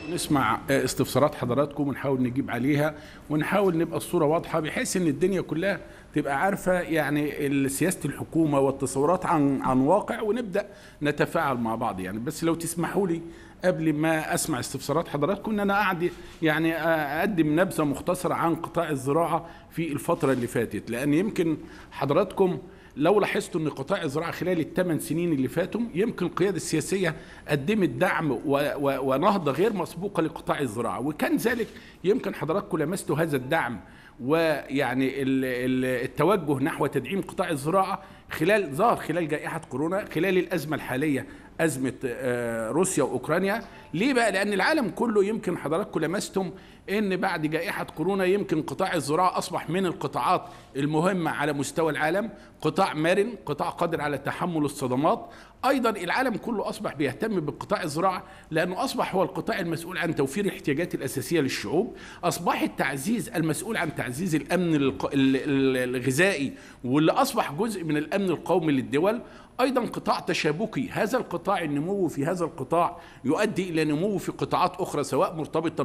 نسمع استفسارات حضراتكم ونحاول نجيب عليها ونحاول نبقى الصورة واضحة بحيث ان الدنيا كلها تبقى عارفة يعني سياسة الحكومة والتصورات عن عن واقع ونبدأ نتفاعل مع بعض يعني بس لو تسمحوا لي قبل ما اسمع استفسارات حضراتكم ان انا قاعد يعني اقدم نبذه مختصره عن قطاع الزراعه في الفتره اللي فاتت لان يمكن حضراتكم لو لاحظتوا ان قطاع الزراعه خلال الثمان سنين اللي فاتوا يمكن القياده السياسيه قدمت دعم و و ونهضه غير مسبوقه لقطاع الزراعه وكان ذلك يمكن حضراتكم لمستوا هذا الدعم ويعني التوجه نحو تدعيم قطاع الزراعه خلال ظهر خلال جائحه كورونا خلال الازمه الحاليه ازمه روسيا واوكرانيا ليه بقى لان العالم كله يمكن حضراتكم لمستم ان بعد جائحه كورونا يمكن قطاع الزراعه اصبح من القطاعات المهمه على مستوى العالم قطاع مرن قطاع قادر على تحمل الصدمات ايضا العالم كله اصبح بيهتم بقطاع الزراعه لانه اصبح هو القطاع المسؤول عن توفير الاحتياجات الاساسيه للشعوب اصبح التعزيز المسؤول عن تعزيز الامن الغذائي واللي اصبح جزء من الامن القومي للدول ايضا قطاع تشابكي هذا القطاع النمو في هذا القطاع يؤدي الى نمو في قطاعات اخرى سواء مرتبطه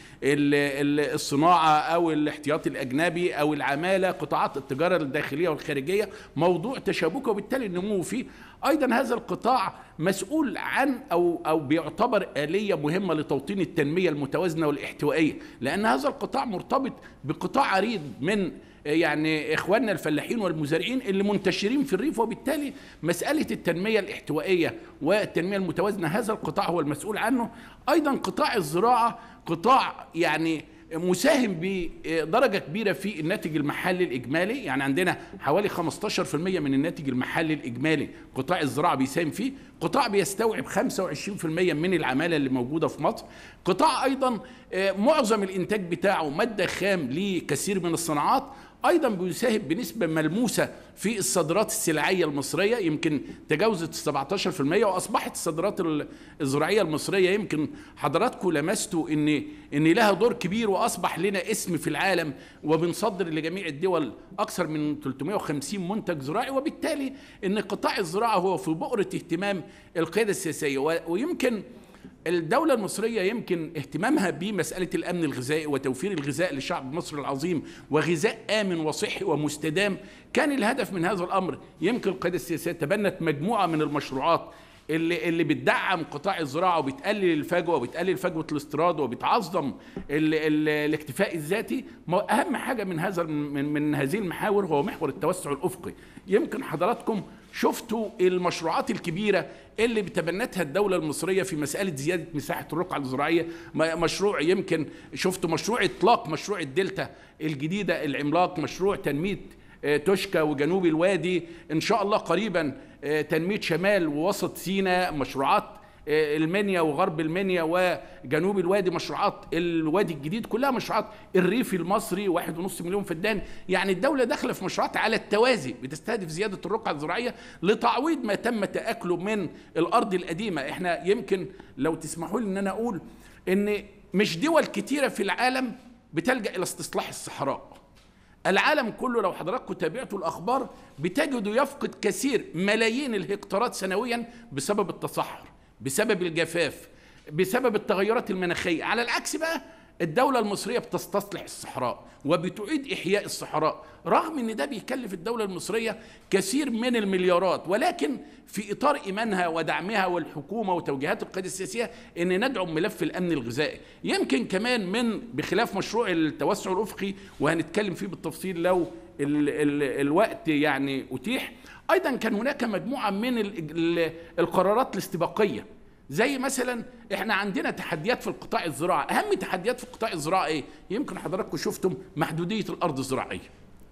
بالصناعه او الاحتياطي الاجنبي او العماله قطاعات التجاره الداخليه والخارجيه موضوع تشابكي وبالتالي النمو فيه ايضا هذا القطاع مسؤول عن او او بيعتبر اليه مهمه لتوطين التنميه المتوازنه والاحتوائيه لان هذا القطاع مرتبط بقطاع عريض من يعني اخواننا الفلاحين والمزارعين اللي منتشرين في الريف وبالتالي مساله التنميه الاحتوائيه والتنميه المتوازنه هذا القطاع هو المسؤول عنه ايضا قطاع الزراعه قطاع يعني مساهم بدرجه كبيره في الناتج المحلي الاجمالي يعني عندنا حوالي 15% من الناتج المحلي الاجمالي قطاع الزراعه بيساهم فيه قطاع بيستوعب 25% من العماله اللي موجوده في مصر قطاع ايضا معظم الانتاج بتاعه ماده خام لكثير من الصناعات ايضا بيساهم بنسبه ملموسه في الصادرات السلعيه المصريه يمكن تجاوزت 17% واصبحت الصادرات الزراعيه المصريه يمكن حضراتكم لمستوا ان ان لها دور كبير واصبح لنا اسم في العالم وبنصدر لجميع الدول اكثر من 350 منتج زراعي وبالتالي ان قطاع الزراعه هو في بؤره اهتمام القياده السياسيه ويمكن الدولة المصرية يمكن اهتمامها بمسألة الأمن الغذائي وتوفير الغذاء لشعب مصر العظيم وغذاء آمن وصحي ومستدام كان الهدف من هذا الأمر يمكن القيادة السياسية تبنت مجموعة من المشروعات اللي اللي بتدعم قطاع الزراعه وبتقلل الفجوه وبتقلل فجوه الاستيراد وبتعظم ال ال الاكتفاء الذاتي اهم حاجه من هذا من, من هذه المحاور هو محور التوسع الافقي يمكن حضراتكم شفتوا المشروعات الكبيرة اللي بتبنتها الدولة المصرية في مسألة زيادة مساحة الرقعة الزراعية مشروع يمكن شفتوا مشروع إطلاق مشروع الدلتا الجديدة العملاق مشروع تنمية توشكا وجنوب الوادي إن شاء الله قريبا تنمية شمال ووسط سيناء مشروعات المنيا وغرب المنيا وجنوب الوادي مشروعات الوادي الجديد كلها مشروعات الريف المصري واحد ونص مليون فدان يعني الدولة داخلة في مشروعات على التوازي بتستهدف زيادة الرقعة الزراعية لتعويض ما تم تأكله من الأرض القديمة احنا يمكن لو تسمحوا لي ان انا اقول ان مش دول كتيرة في العالم بتلجأ الى استصلاح الصحراء العالم كله لو حضراتكم تابعتوا الاخبار بتجدوا يفقد كثير ملايين الهكتارات سنويا بسبب التصحر بسبب الجفاف بسبب التغيرات المناخية على العكس بقى الدولة المصرية بتستصلح الصحراء وبتعيد إحياء الصحراء رغم أن ده بيكلف الدولة المصرية كثير من المليارات ولكن في إطار إيمانها ودعمها والحكومة وتوجيهات القيادة السياسية أن ندعم ملف الأمن الغذائي يمكن كمان من بخلاف مشروع التوسع الأفقي وهنتكلم فيه بالتفصيل لو ال ال الوقت يعني أتيح ايضا كان هناك مجموعه من القرارات الاستباقيه زي مثلا احنا عندنا تحديات في القطاع الزراعي اهم تحديات في القطاع الزراعي ايه يمكن حضراتكم شفتم محدوديه الارض الزراعيه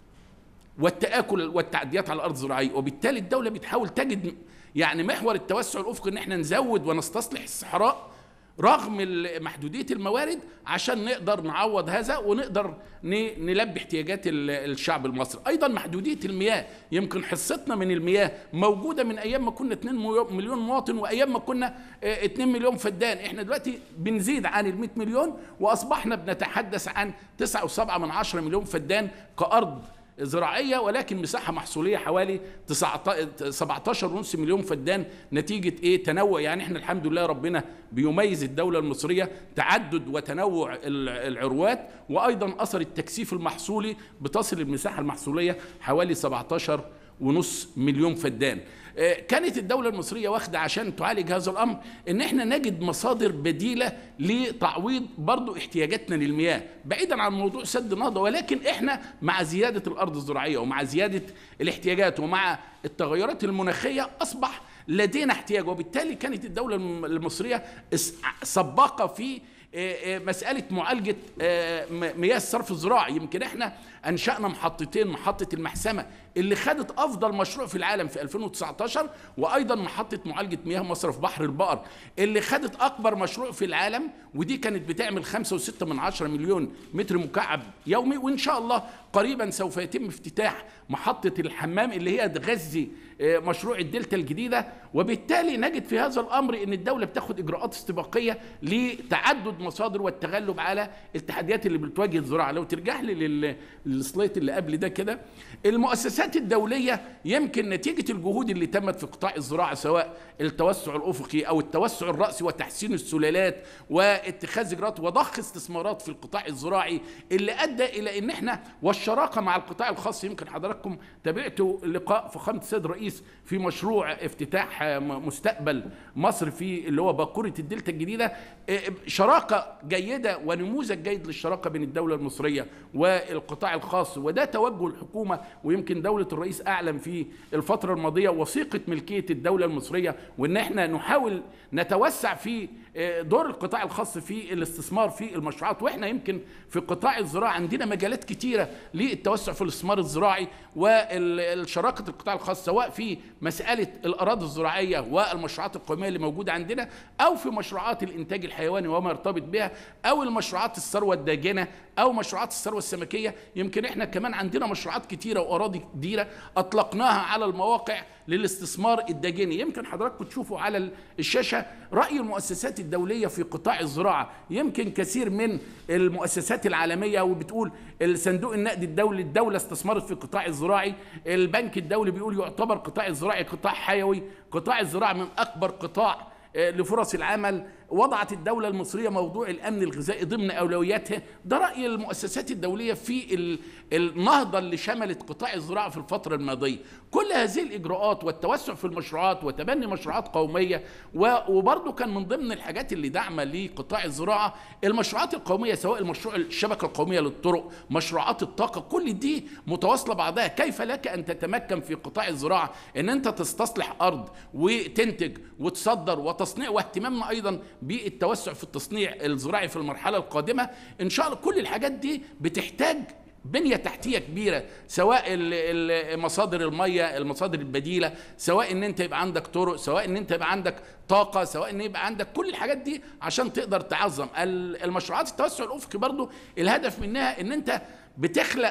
والتاكل والتعديات على الارض الزراعيه وبالتالي الدوله بتحاول تجد يعني محور التوسع الافقي ان احنا نزود ونستصلح الصحراء رغم محدودية الموارد عشان نقدر نعوض هذا ونقدر نلبي احتياجات الشعب المصري أيضا محدودية المياه يمكن حصتنا من المياه موجودة من أيام ما كنا 2 مليون مواطن وأيام ما كنا 2 مليون فدان احنا دلوقتي بنزيد عن ال 100 مليون وأصبحنا بنتحدث عن 9.7 من 10 مليون فدان كأرض زراعيه ولكن مساحه محصوليه حوالي 17.5 مليون فدان نتيجه ايه تنوع يعني احنا الحمد لله ربنا بيميز الدوله المصريه تعدد وتنوع العروات وايضا اثر التكثيف المحصولي بتصل المساحه المحصوليه حوالي 17 ونص مليون فدان آه، كانت الدولة المصرية واخدة عشان تعالج هذا الأمر إن إحنا نجد مصادر بديلة لتعويض برضو احتياجاتنا للمياه بعيدا عن موضوع سد النهضة ولكن إحنا مع زيادة الأرض الزراعية ومع زيادة الاحتياجات ومع التغيرات المناخية أصبح لدينا احتياج وبالتالي كانت الدولة المصرية سباقة في آه، آه، مسألة معالجة مياه الصرف الزراعي يمكن احنا انشانا محطتين محطه المحسمه اللي خدت افضل مشروع في العالم في 2019 وايضا محطه معالجه مياه مصرف بحر البقر اللي خدت اكبر مشروع في العالم ودي كانت بتعمل 5.6 من 10 مليون متر مكعب يومي وان شاء الله قريبا سوف يتم افتتاح محطه الحمام اللي هي تغذي آه، مشروع الدلتا الجديده وبالتالي نجد في هذا الامر ان الدوله بتاخد اجراءات استباقيه لتعدد مصادر والتغلب على التحديات اللي بتواجه الزراعه لو ترجع لي السلايت اللي قبل ده كده المؤسسات الدوليه يمكن نتيجه الجهود اللي تمت في قطاع الزراعه سواء التوسع الافقي او التوسع الراسي وتحسين السلالات واتخاذ اجراءات وضخ استثمارات في القطاع الزراعي اللي ادى الى ان احنا والشراكه مع القطاع الخاص يمكن حضراتكم تابعتوا لقاء فخامه السيد الرئيس في مشروع افتتاح مستقبل مصر في اللي هو باكوره الدلتا الجديده شراكه جيده ونموذج جيد للشراكه بين الدوله المصريه والقطاع الخاص وده توجه الحكومه ويمكن دوله الرئيس اعلن في الفتره الماضيه وثيقه ملكيه الدوله المصريه وان احنا نحاول نتوسع في آه، دور القطاع الخاص في الاستثمار في المشروعات واحنا يمكن في قطاع الزراعه عندنا مجالات كتيره للتوسع في الاستثمار الزراعي والشراكه القطاع الخاص سواء في مساله الاراضي الزراعيه والمشروعات القوميه اللي موجوده عندنا او في مشروعات الانتاج الحيواني وما يرتبط بها او المشروعات الثروه الداجنه او مشروعات الثروه السمكيه يمكن احنا كمان عندنا مشروعات كتيره واراضي كتيره اطلقناها على المواقع للاستثمار الداجني يمكن حضراتكم تشوفوا على الشاشه راي المؤسسات الدوليه في قطاع الزراعه يمكن كثير من المؤسسات العالميه وبتقول الصندوق النقد الدولي الدوله استثمرت في القطاع الزراعي البنك الدولي بيقول يعتبر قطاع الزراعي قطاع حيوي قطاع الزراعه من اكبر قطاع آه، لفرص العمل وضعت الدولة المصرية موضوع الأمن الغذائي ضمن أولوياتها ده رأي المؤسسات الدولية في النهضة اللي شملت قطاع الزراعة في الفترة الماضية كل هذه الإجراءات والتوسع في المشروعات وتبني مشروعات قومية وبرضه كان من ضمن الحاجات اللي داعمة لقطاع الزراعة المشروعات القومية سواء المشروع الشبكة القومية للطرق مشروعات الطاقة كل دي متواصلة بعضها كيف لك أن تتمكن في قطاع الزراعة أن أنت تستصلح أرض وتنتج وتصدر وتصنيع واهتمامنا أيضا بالتوسع في التصنيع الزراعي في المرحلة القادمة إن شاء الله كل الحاجات دي بتحتاج بنية تحتية كبيرة سواء مصادر المية المصادر البديلة سواء ان انت يبقى عندك طرق سواء ان انت يبقى عندك طاقة سواء ان يبقى عندك كل الحاجات دي عشان تقدر تعظم المشروعات التوسع الافقي برضو الهدف منها ان انت بتخلق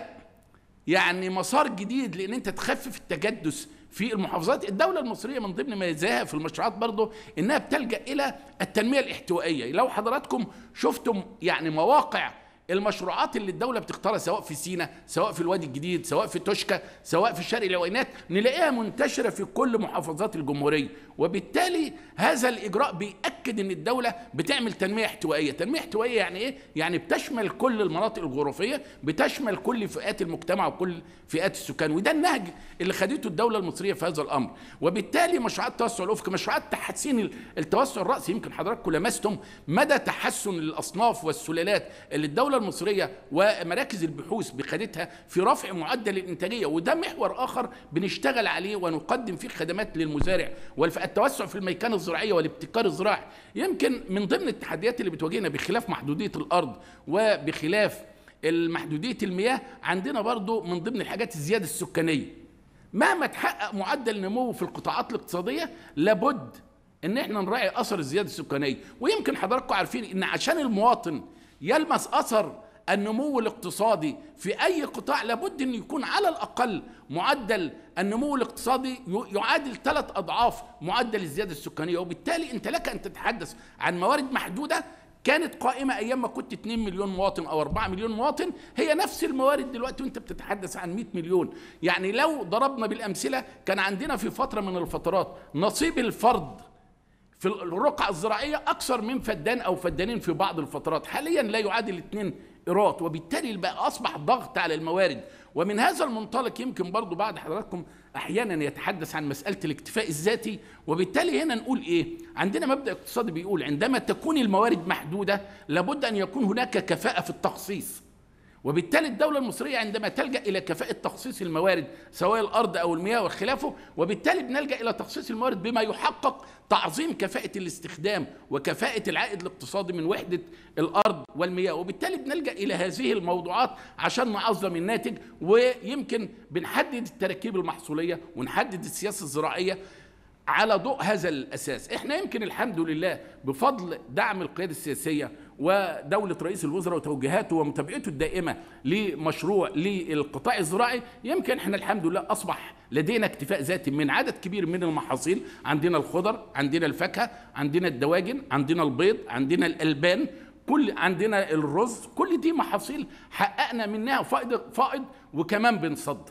يعني مسار جديد لان انت تخفف التجدس في المحافظات الدولة المصرية من ضمن ميزاها في المشروعات برضه انها بتلجأ الى التنمية الاحتوائية لو حضراتكم شفتم يعني مواقع المشروعات اللي الدولة بتختارها سواء في سينا سواء في الوادي الجديد سواء في توشكا سواء في شرق العوينات نلاقيها منتشرة في كل محافظات الجمهورية وبالتالي هذا الإجراء بيأكد أن الدولة بتعمل تنمية احتوائية تنمية احتوائية يعني إيه؟ يعني بتشمل كل المناطق الجغرافية بتشمل كل فئات المجتمع وكل فئات السكان وده النهج اللي خدته الدولة المصرية في هذا الأمر وبالتالي مشروعات التوسع الأفقي مشروعات تحسين التوسع الرأسي يمكن حضراتكم لمستم مدى تحسن الأصناف والسلالات اللي الدولة المصرية ومراكز البحوث بخدتها في رفع معدل الإنتاجية وده محور آخر بنشتغل عليه ونقدم فيه خدمات للمزارع والتوسع في الميكنة الزراعية والابتكار الزراعي يمكن من ضمن التحديات اللي بتواجهنا بخلاف محدودية الأرض وبخلاف المحدودية المياه عندنا برضو من ضمن الحاجات الزيادة السكانية مهما تحقق معدل نمو في القطاعات الاقتصادية لابد ان احنا نراعي اثر الزياده السكانيه ويمكن حضراتكم عارفين ان عشان المواطن يلمس اثر النمو الاقتصادي في اي قطاع لابد ان يكون على الاقل معدل النمو الاقتصادي يعادل ثلاث اضعاف معدل الزياده السكانيه وبالتالي انت لك ان تتحدث عن موارد محدوده كانت قائمة أيام ما كنت 2 مليون مواطن أو 4 مليون مواطن هي نفس الموارد دلوقتي وأنت بتتحدث عن 100 مليون يعني لو ضربنا بالأمثلة كان عندنا في فترة من الفترات نصيب الفرد في الرقعة الزراعية أكثر من فدان أو فدانين في بعض الفترات حاليا لا يعادل اثنين إيرات وبالتالي بقى أصبح ضغط على الموارد ومن هذا المنطلق يمكن برضو بعد حضراتكم أحيانا يتحدث عن مسألة الاكتفاء الذاتي وبالتالي هنا نقول إيه عندنا مبدأ اقتصادي بيقول عندما تكون الموارد محدودة لابد أن يكون هناك كفاءة في التخصيص وبالتالي الدولة المصرية عندما تلجأ إلى كفاءة تخصيص الموارد سواء الأرض أو المياه وخلافه وبالتالي بنلجأ إلى تخصيص الموارد بما يحقق تعظيم كفاءة الاستخدام وكفاءة العائد الاقتصادي من وحدة الأرض والمياه وبالتالي بنلجأ إلى هذه الموضوعات عشان نعظم الناتج ويمكن بنحدد التراكيب المحصولية ونحدد السياسة الزراعية على ضوء هذا الاساس احنا يمكن الحمد لله بفضل دعم القياده السياسيه ودوله رئيس الوزراء وتوجيهاته ومتابعته الدائمه لمشروع للقطاع الزراعي يمكن احنا الحمد لله اصبح لدينا اكتفاء ذاتي من عدد كبير من المحاصيل عندنا الخضر عندنا الفاكهه عندنا الدواجن عندنا البيض عندنا الالبان كل عندنا الرز كل دي محاصيل حققنا منها فائض فائض وكمان بنصدر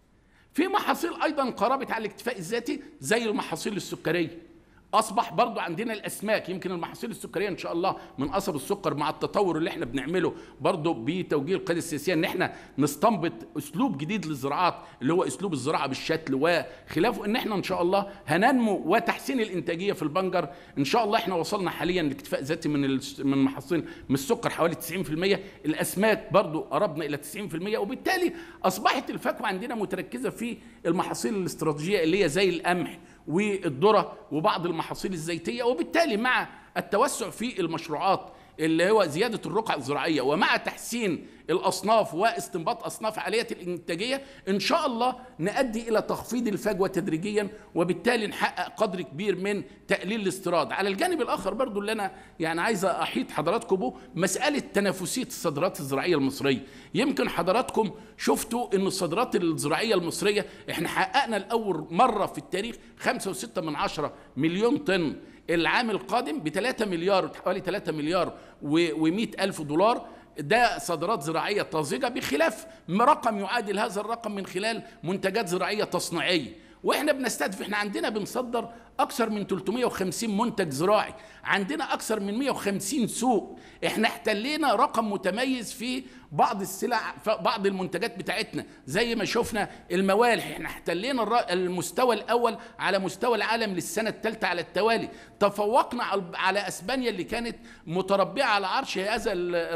في محاصيل ايضا قربت على الاكتفاء الذاتي زي المحاصيل السكريه اصبح برضو عندنا الاسماك يمكن المحاصيل السكريه ان شاء الله من قصب السكر مع التطور اللي احنا بنعمله برضو بتوجيه القياده السياسيه ان احنا نستنبط اسلوب جديد للزراعات اللي هو اسلوب الزراعه بالشتل وخلافه ان احنا ان شاء الله هننمو وتحسين الانتاجيه في البنجر ان شاء الله احنا وصلنا حاليا لاكتفاء ذاتي من من محاصيل من السكر حوالي 90% الاسماك برضو قربنا الى 90% وبالتالي اصبحت الفاكهه عندنا متركزه في المحاصيل الاستراتيجيه اللي هي زي القمح والذره وبعض المحاصيل الزيتيه وبالتالي مع التوسع في المشروعات اللي هو زياده الرقعه الزراعيه ومع تحسين الاصناف واستنباط اصناف عاليه الانتاجيه ان شاء الله نؤدي الى تخفيض الفجوه تدريجيا وبالتالي نحقق قدر كبير من تقليل الاستيراد على الجانب الاخر برضو اللي انا يعني عايز احيط حضراتكم به مساله تنافسيه الصادرات الزراعيه المصريه يمكن حضراتكم شفتوا ان الصادرات الزراعيه المصريه احنا حققنا الاول مره في التاريخ 5.6 من عشرة مليون طن العام القادم ب 3 مليار حوالي 3 مليار و100 الف دولار ده صادرات زراعيه طازجه بخلاف رقم يعادل هذا الرقم من خلال منتجات زراعيه تصنيعيه واحنا بنستهدف احنا عندنا بنصدر اكثر من 350 منتج زراعي عندنا اكثر من 150 سوق احنا احتلينا رقم متميز في بعض السلع بعض المنتجات بتاعتنا زي ما شفنا الموالح احنا احتلينا المستوى الاول على مستوى العالم للسنه الثالثه على التوالي تفوقنا على اسبانيا اللي كانت متربعه على عرش هذا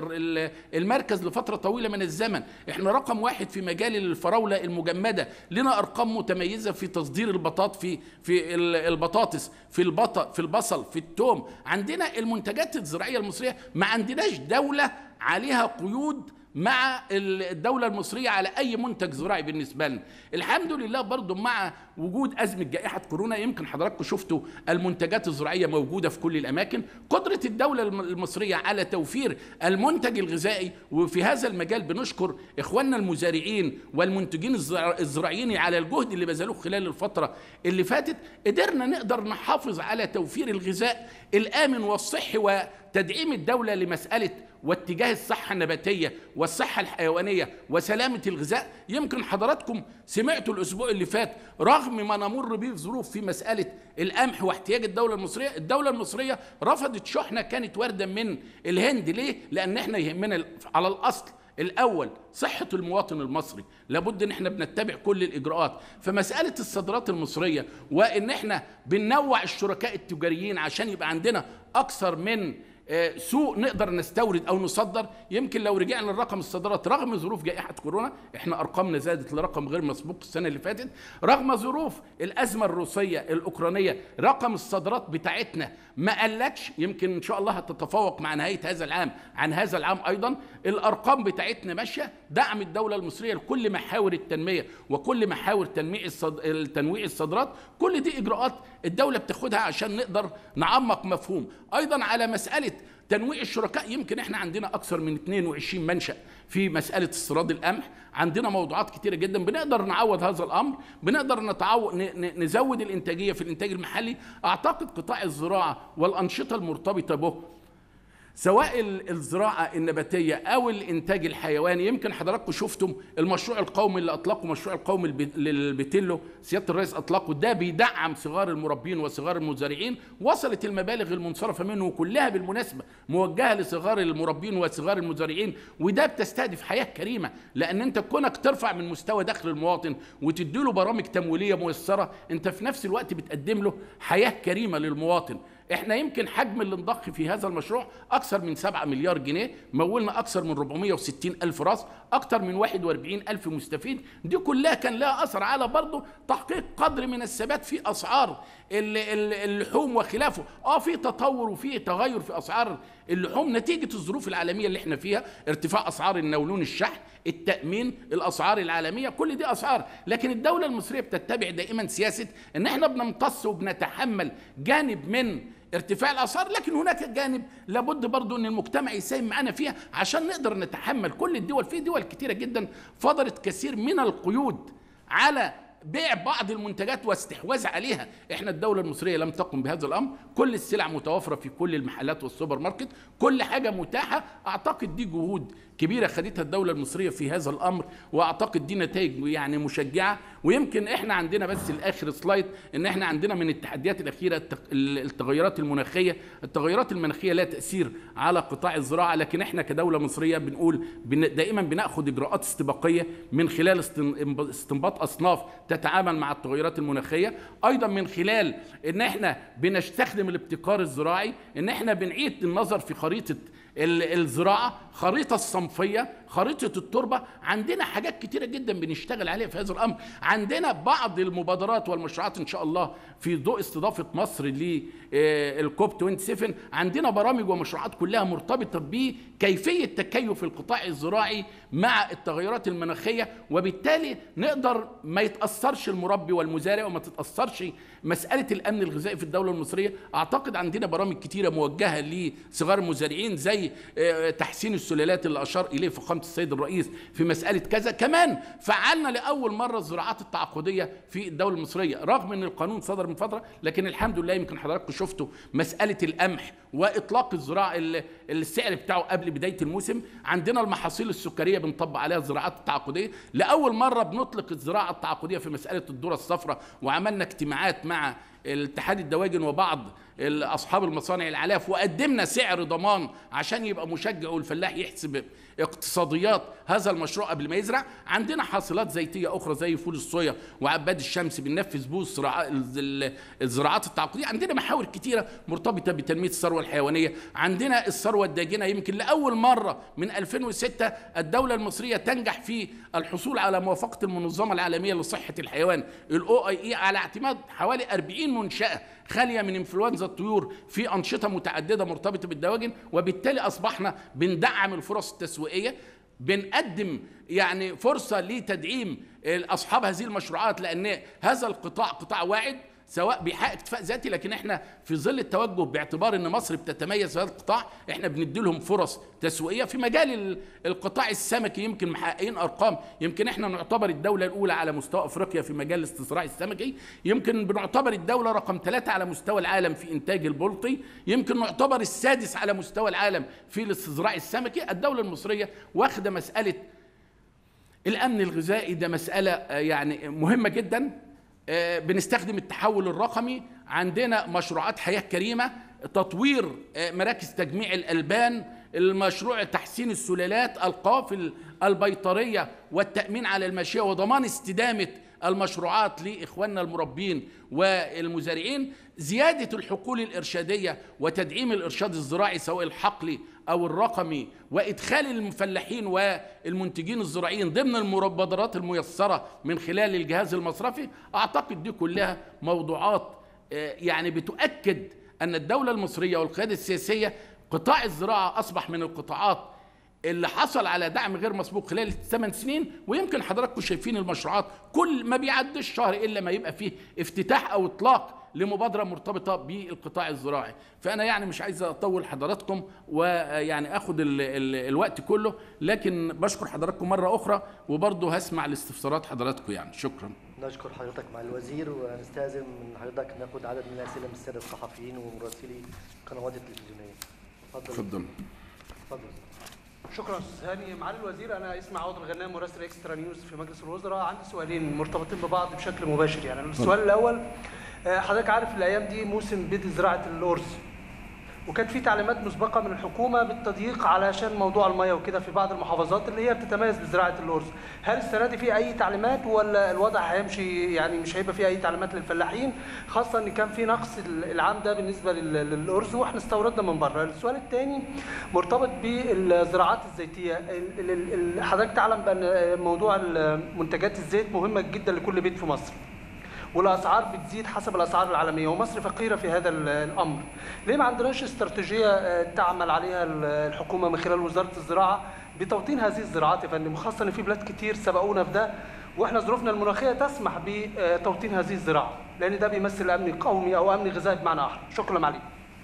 المركز لفتره طويله من الزمن احنا رقم واحد في مجال الفراوله المجمده لنا ارقام متميزه في تصدير البطاط في في البطاطس في البط في البصل في الثوم عندنا المنتجات الزراعيه المصريه ما عندناش دوله عليها قيود مع الدولة المصرية على أي منتج زراعي بالنسبة لنا الحمد لله برضو مع وجود أزمة جائحة كورونا يمكن حضراتكم شفتوا المنتجات الزراعية موجودة في كل الأماكن قدرة الدولة المصرية على توفير المنتج الغذائي وفي هذا المجال بنشكر إخواننا المزارعين والمنتجين الزراعيين على الجهد اللي بذلوه خلال الفترة اللي فاتت قدرنا نقدر نحافظ على توفير الغذاء الآمن والصحي وتدعيم الدولة لمسألة واتجاه الصحة النباتية والصحة الحيوانية وسلامة الغذاء يمكن حضراتكم سمعتوا الأسبوع اللي فات رغم ما نمر به في ظروف في مسألة القمح واحتياج الدولة المصرية الدولة المصرية رفضت شحنة كانت واردة من الهند ليه؟ لأن احنا يهمنا على الأصل الاول صحه المواطن المصري لابد ان احنا بنتبع كل الاجراءات فمساله الصادرات المصريه وان احنا بننوع الشركاء التجاريين عشان يبقى عندنا اكثر من آه، سوق نقدر نستورد او نصدر يمكن لو رجعنا لرقم الصادرات رغم ظروف جائحه كورونا احنا ارقامنا زادت لرقم غير مسبوق السنه اللي فاتت رغم ظروف الازمه الروسيه الاوكرانيه رقم الصادرات بتاعتنا ما قلتش يمكن ان شاء الله هتتفوق مع نهايه هذا العام عن هذا العام ايضا الارقام بتاعتنا ماشيه دعم الدوله المصريه لكل محاور التنميه وكل محاور تنميع الصد... تنويع الصادرات كل دي اجراءات الدوله بتاخدها عشان نقدر نعمق مفهوم ايضا على مساله تنويع الشركاء يمكن احنا عندنا اكثر من 22 منشا في مساله استيراد القمح عندنا موضوعات كتيره جدا بنقدر نعوض هذا الامر بنقدر نتعو... نزود الانتاجيه في الانتاج المحلي اعتقد قطاع الزراعه والانشطه المرتبطه به سواء الزراعة النباتية أو الإنتاج الحيواني يمكن حضراتكم شفتم المشروع القومي اللي أطلقه مشروع القومي للبيتيلو سيادة الرئيس أطلقه ده بيدعم صغار المربين وصغار المزارعين وصلت المبالغ المنصرفة منه كلها بالمناسبة موجهة لصغار المربين وصغار المزارعين وده بتستهدف حياة كريمة لأن أنت كونك ترفع من مستوى دخل المواطن وتديله برامج تمويلية ميسرة أنت في نفس الوقت بتقدم له حياة كريمة للمواطن احنا يمكن حجم اللي انضخ في هذا المشروع اكثر من 7 مليار جنيه مولنا اكثر من 460 الف راس اكثر من 41 الف مستفيد دي كلها كان لها اثر على برضه تحقيق قدر من الثبات في اسعار اللحوم وخلافه اه في تطور وفي تغير في اسعار اللحوم نتيجه الظروف العالميه اللي احنا فيها ارتفاع اسعار النولون الشحن التامين الاسعار العالميه كل دي اسعار لكن الدوله المصريه بتتبع دائما سياسه ان احنا بنمتص وبنتحمل جانب من ارتفاع الاسعار لكن هناك جانب لابد برضو ان المجتمع يساهم معنا فيها عشان نقدر نتحمل كل الدول في دول كتيره جدا فضلت كثير من القيود على بيع بعض المنتجات واستحواذ عليها احنا الدولة المصرية لم تقم بهذا الامر كل السلع متوفرة في كل المحلات والسوبر ماركت كل حاجة متاحة اعتقد دي جهود كبيرة خدتها الدولة المصرية في هذا الامر واعتقد دي نتائج يعني مشجعة ويمكن احنا عندنا بس الاخر سلايد ان احنا عندنا من التحديات الاخيرة التغيرات المناخية التغيرات المناخية لا تأثير على قطاع الزراعة لكن احنا كدولة مصرية بنقول دائما بناخذ اجراءات استباقية من خلال استنباط اصناف تتعامل مع التغيرات المناخيه ايضا من خلال ان احنا بنستخدم الابتكار الزراعي ان احنا بنعيد النظر في خريطه الزراعه خريطه الصنفيه خريطه التربه عندنا حاجات كتيره جدا بنشتغل عليها في هذا الامر عندنا بعض المبادرات والمشروعات ان شاء الله في ضوء استضافه مصر للكوب 27 عندنا برامج ومشروعات كلها مرتبطه بكيفيه تكيف القطاع الزراعي مع التغيرات المناخيه وبالتالي نقدر ما يتاثرش المربي والمزارع وما تتاثرش مساله الامن الغذائي في الدوله المصريه اعتقد عندنا برامج كتيره موجهه لصغار المزارعين زي آه، تحسين السلالات اللي اشار اليه فخامه السيد الرئيس في مساله كذا كمان فعلنا لاول مره الزراعات التعاقديه في الدوله المصريه رغم ان القانون صدر من فتره لكن الحمد لله يمكن حضراتكم شفتوا مساله القمح واطلاق الزراعه السعر بتاعه قبل بدايه الموسم عندنا المحاصيل السكريه بنطبق عليها الزراعات التعاقديه لاول مره بنطلق الزراعه التعاقديه في مساله الذره الصفراء وعملنا اجتماعات مع الاتحاد الدواجن وبعض اصحاب المصانع العلاف وقدمنا سعر ضمان عشان يبقى مشجع والفلاح يحسب اقتصاديات هذا المشروع قبل ما يزرع عندنا حاصلات زيتيه اخرى زي فول الصويا وعباد الشمس بننفذ بوه الزراعات التعاقديه عندنا محاور كتيره مرتبطه بتنميه الثروه الحيوانيه عندنا الثروه الداجنه يمكن لاول مره من 2006 الدوله المصريه تنجح في الحصول على موافقه المنظمه العالميه لصحه الحيوان الاو اي اي على اعتماد حوالي 40 منشاه خاليه من انفلونزا الطيور في انشطه متعدده مرتبطه بالدواجن وبالتالي اصبحنا بندعم الفرص التسويقيه بنقدم يعني فرصه لتدعيم اصحاب هذه المشروعات لان هذا القطاع قطاع واعد سواء بيحقق اكتفاء ذاتي لكن احنا في ظل التوجه باعتبار ان مصر بتتميز في هذا القطاع احنا بندي لهم فرص تسويقيه في مجال القطاع السمكي يمكن محققين ارقام يمكن احنا نعتبر الدوله الاولى على مستوى افريقيا في مجال الاستصراع السمكي يمكن بنعتبر الدوله رقم ثلاثه على مستوى العالم في انتاج البلطي يمكن نعتبر السادس على مستوى العالم في الاستصراع السمكي الدوله المصريه واخده مساله الامن الغذائي ده مساله يعني مهمه جدا آه، بنستخدم التحول الرقمي عندنا مشروعات حياة كريمة تطوير آه، مراكز تجميع الألبان المشروع تحسين السلالات القافل البيطرية والتأمين على الماشية وضمان استدامة المشروعات لإخواننا المربين والمزارعين زيادة الحقول الإرشادية وتدعيم الإرشاد الزراعي سواء الحقلي أو الرقمي وإدخال المفلحين والمنتجين الزراعيين ضمن المبادرات الميسرة من خلال الجهاز المصرفي أعتقد دي كلها موضوعات آه، يعني بتؤكد أن الدولة المصرية والقيادة السياسية قطاع الزراعة أصبح من القطاعات اللي حصل على دعم غير مسبوق خلال الثمان سنين ويمكن حضراتكم شايفين المشروعات كل ما بيعديش شهر الا ما يبقى فيه افتتاح او اطلاق لمبادره مرتبطه بالقطاع الزراعي فانا يعني مش عايز اطول حضراتكم ويعني اخد ال ال الوقت كله لكن بشكر حضراتكم مره اخرى وبرضه هسمع الاستفسارات حضراتكم يعني شكرا نشكر حضرتك مع الوزير ونستاذن من حضرتك ناخد عدد من الاسئله من الساده الصحفيين ومراسلي القنوات التلفزيونيه اتفضل اتفضل اتفضل شكرا استاذ هاني معالي الوزير انا اسمي عوض الغنام مراسل اكسترا نيوز في مجلس الوزراء عندي سؤالين مرتبطين ببعض بشكل مباشر يعني السؤال الاول آه، حضرتك عارف الايام دي موسم بدء زراعه الارز وكان في تعليمات مسبقه من الحكومه بالتضييق علشان موضوع الميه وكده في بعض المحافظات اللي هي بتتميز بزراعه الارز هل السنه دي في اي تعليمات ولا الوضع هيمشي يعني مش هيبقى في اي تعليمات للفلاحين خاصه ان كان في نقص العام ده بالنسبه لل- للارز واحنا استوردنا من بره السؤال الثاني مرتبط بالزراعات الزيتيه ال- ال- ال- حضرتك تعلم بان موضوع منتجات الزيت مهمه جدا لكل بيت في مصر والاسعار بتزيد حسب الاسعار العالميه ومصر فقيره في هذا ال- الامر ليه ما عندناش استراتيجيه آه، تعمل عليها ال- الحكومه من خلال وزاره الزراعه بتوطين هذه الزراعات يا فندم خاصه ان في بلاد كتير سبقونا في ده واحنا ظروفنا المناخيه تسمح بتوطين هذه الزراعه لان ده بيمثل امن قومي او امن غذائي بمعنى اخر شكرا عليك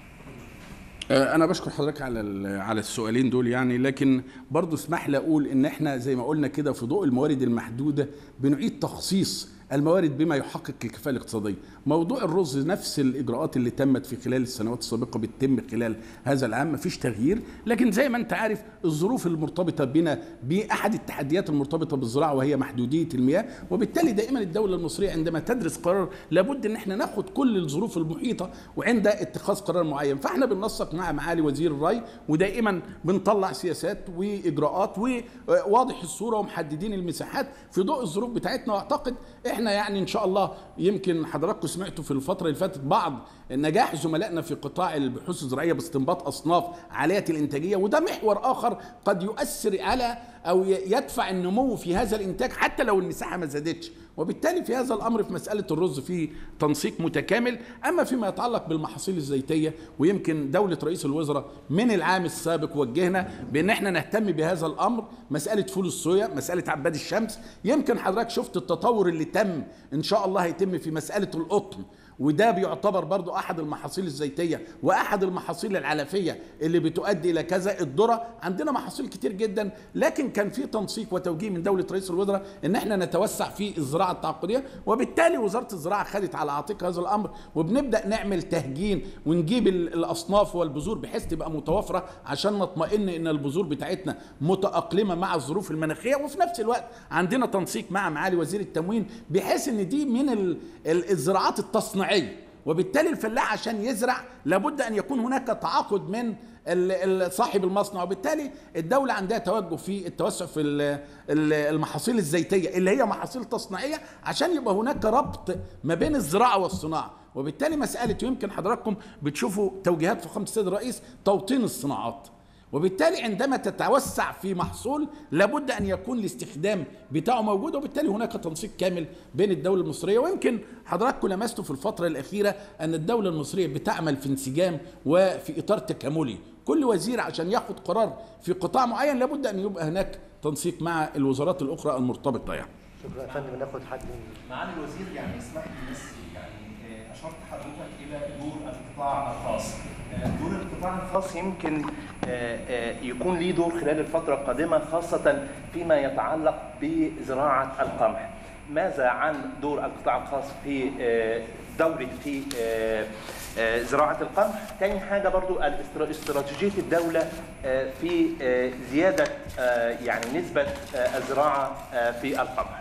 آه، انا بشكر حضرتك على ال- على السؤالين دول يعني لكن برضو اسمح لي اقول ان احنا زي ما قلنا كده في ضوء الموارد المحدوده بنعيد تخصيص الموارد بما يحقق الكفاءه الاقتصاديه موضوع الرز نفس الاجراءات اللي تمت في خلال السنوات السابقه بتتم خلال هذا العام مفيش تغيير لكن زي ما انت عارف الظروف المرتبطه بنا باحد التحديات المرتبطه بالزراعه وهي محدوديه المياه وبالتالي دائما الدوله المصريه عندما تدرس قرار لابد ان احنا ناخد كل الظروف المحيطه وعند اتخاذ قرار معين فاحنا بننسق مع معالي وزير الري ودائما بنطلع سياسات واجراءات وواضح الصوره ومحددين المساحات في ضوء الظروف بتاعتنا واعتقد احنا يعني ان شاء الله يمكن حضراتكم سمعتوا في الفتره اللي فاتت بعض نجاح زملائنا في قطاع البحوث الزراعيه باستنباط اصناف عاليه الانتاجيه وده محور اخر قد يؤثر على او ي- يدفع النمو في هذا الانتاج حتى لو المساحه ما زادتش وبالتالي في هذا الامر في مساله الرز في تنسيق متكامل اما فيما يتعلق بالمحاصيل الزيتيه ويمكن دوله رئيس الوزراء من العام السابق وجهنا بان احنا نهتم بهذا الامر مساله فول الصويا مساله عباد الشمس يمكن حضرتك شفت التطور اللي تم ان شاء الله هيتم في مساله القطن وده بيعتبر برضو احد المحاصيل الزيتيه واحد المحاصيل العلفيه اللي بتؤدي الى كذا الذره عندنا محاصيل كتير جدا لكن كان في تنسيق وتوجيه من دوله رئيس الوزراء ان احنا نتوسع في الزراعه التعاقديه وبالتالي وزاره الزراعه خدت على عاتقها هذا الامر وبنبدا نعمل تهجين ونجيب ال- الاصناف والبذور بحيث تبقى متوافره عشان نطمئن ان البذور بتاعتنا متاقلمه مع الظروف المناخيه وفي نفس الوقت عندنا تنسيق مع معالي وزير التموين بحيث ان دي من ال- ال- الزراعات التصنيعيه وبالتالي الفلاح عشان يزرع لابد ان يكون هناك تعاقد من ال- ال- صاحب المصنع وبالتالي الدولة عندها توجه في التوسع في ال- ال- المحاصيل الزيتية اللي هي محاصيل تصنيعية عشان يبقى هناك ربط ما بين الزراعة والصناعة وبالتالي مسألة يمكن حضراتكم بتشوفوا توجيهات فخامة السيد الرئيس توطين الصناعات وبالتالي عندما تتوسع في محصول لابد ان يكون الاستخدام بتاعه موجود وبالتالي هناك تنسيق كامل بين الدوله المصريه ويمكن حضراتكم لمستوا في الفتره الاخيره ان الدوله المصريه بتعمل في انسجام وفي اطار تكاملي كل وزير عشان ياخد قرار في قطاع معين لابد ان يبقى هناك تنسيق مع الوزارات الاخرى المرتبطه يعني شكرا يا فندم ناخد حد من معالي الوزير يعني اسمح لي بس يعني آه، اشرت حضرتك الى دور القطاع الخاص آه، دور القطاع الخاص يمكن آه، آه، يكون ليه دور خلال الفتره القادمه خاصه فيما يتعلق بزراعه القمح ماذا عن دور القطاع الخاص في آه، دورة في آه، آه، زراعة القمح تاني حاجة برضو الاسترا- استراتيجية الدولة آه، في آه، زيادة آه، يعني نسبة آه، الزراعة آه، في القمح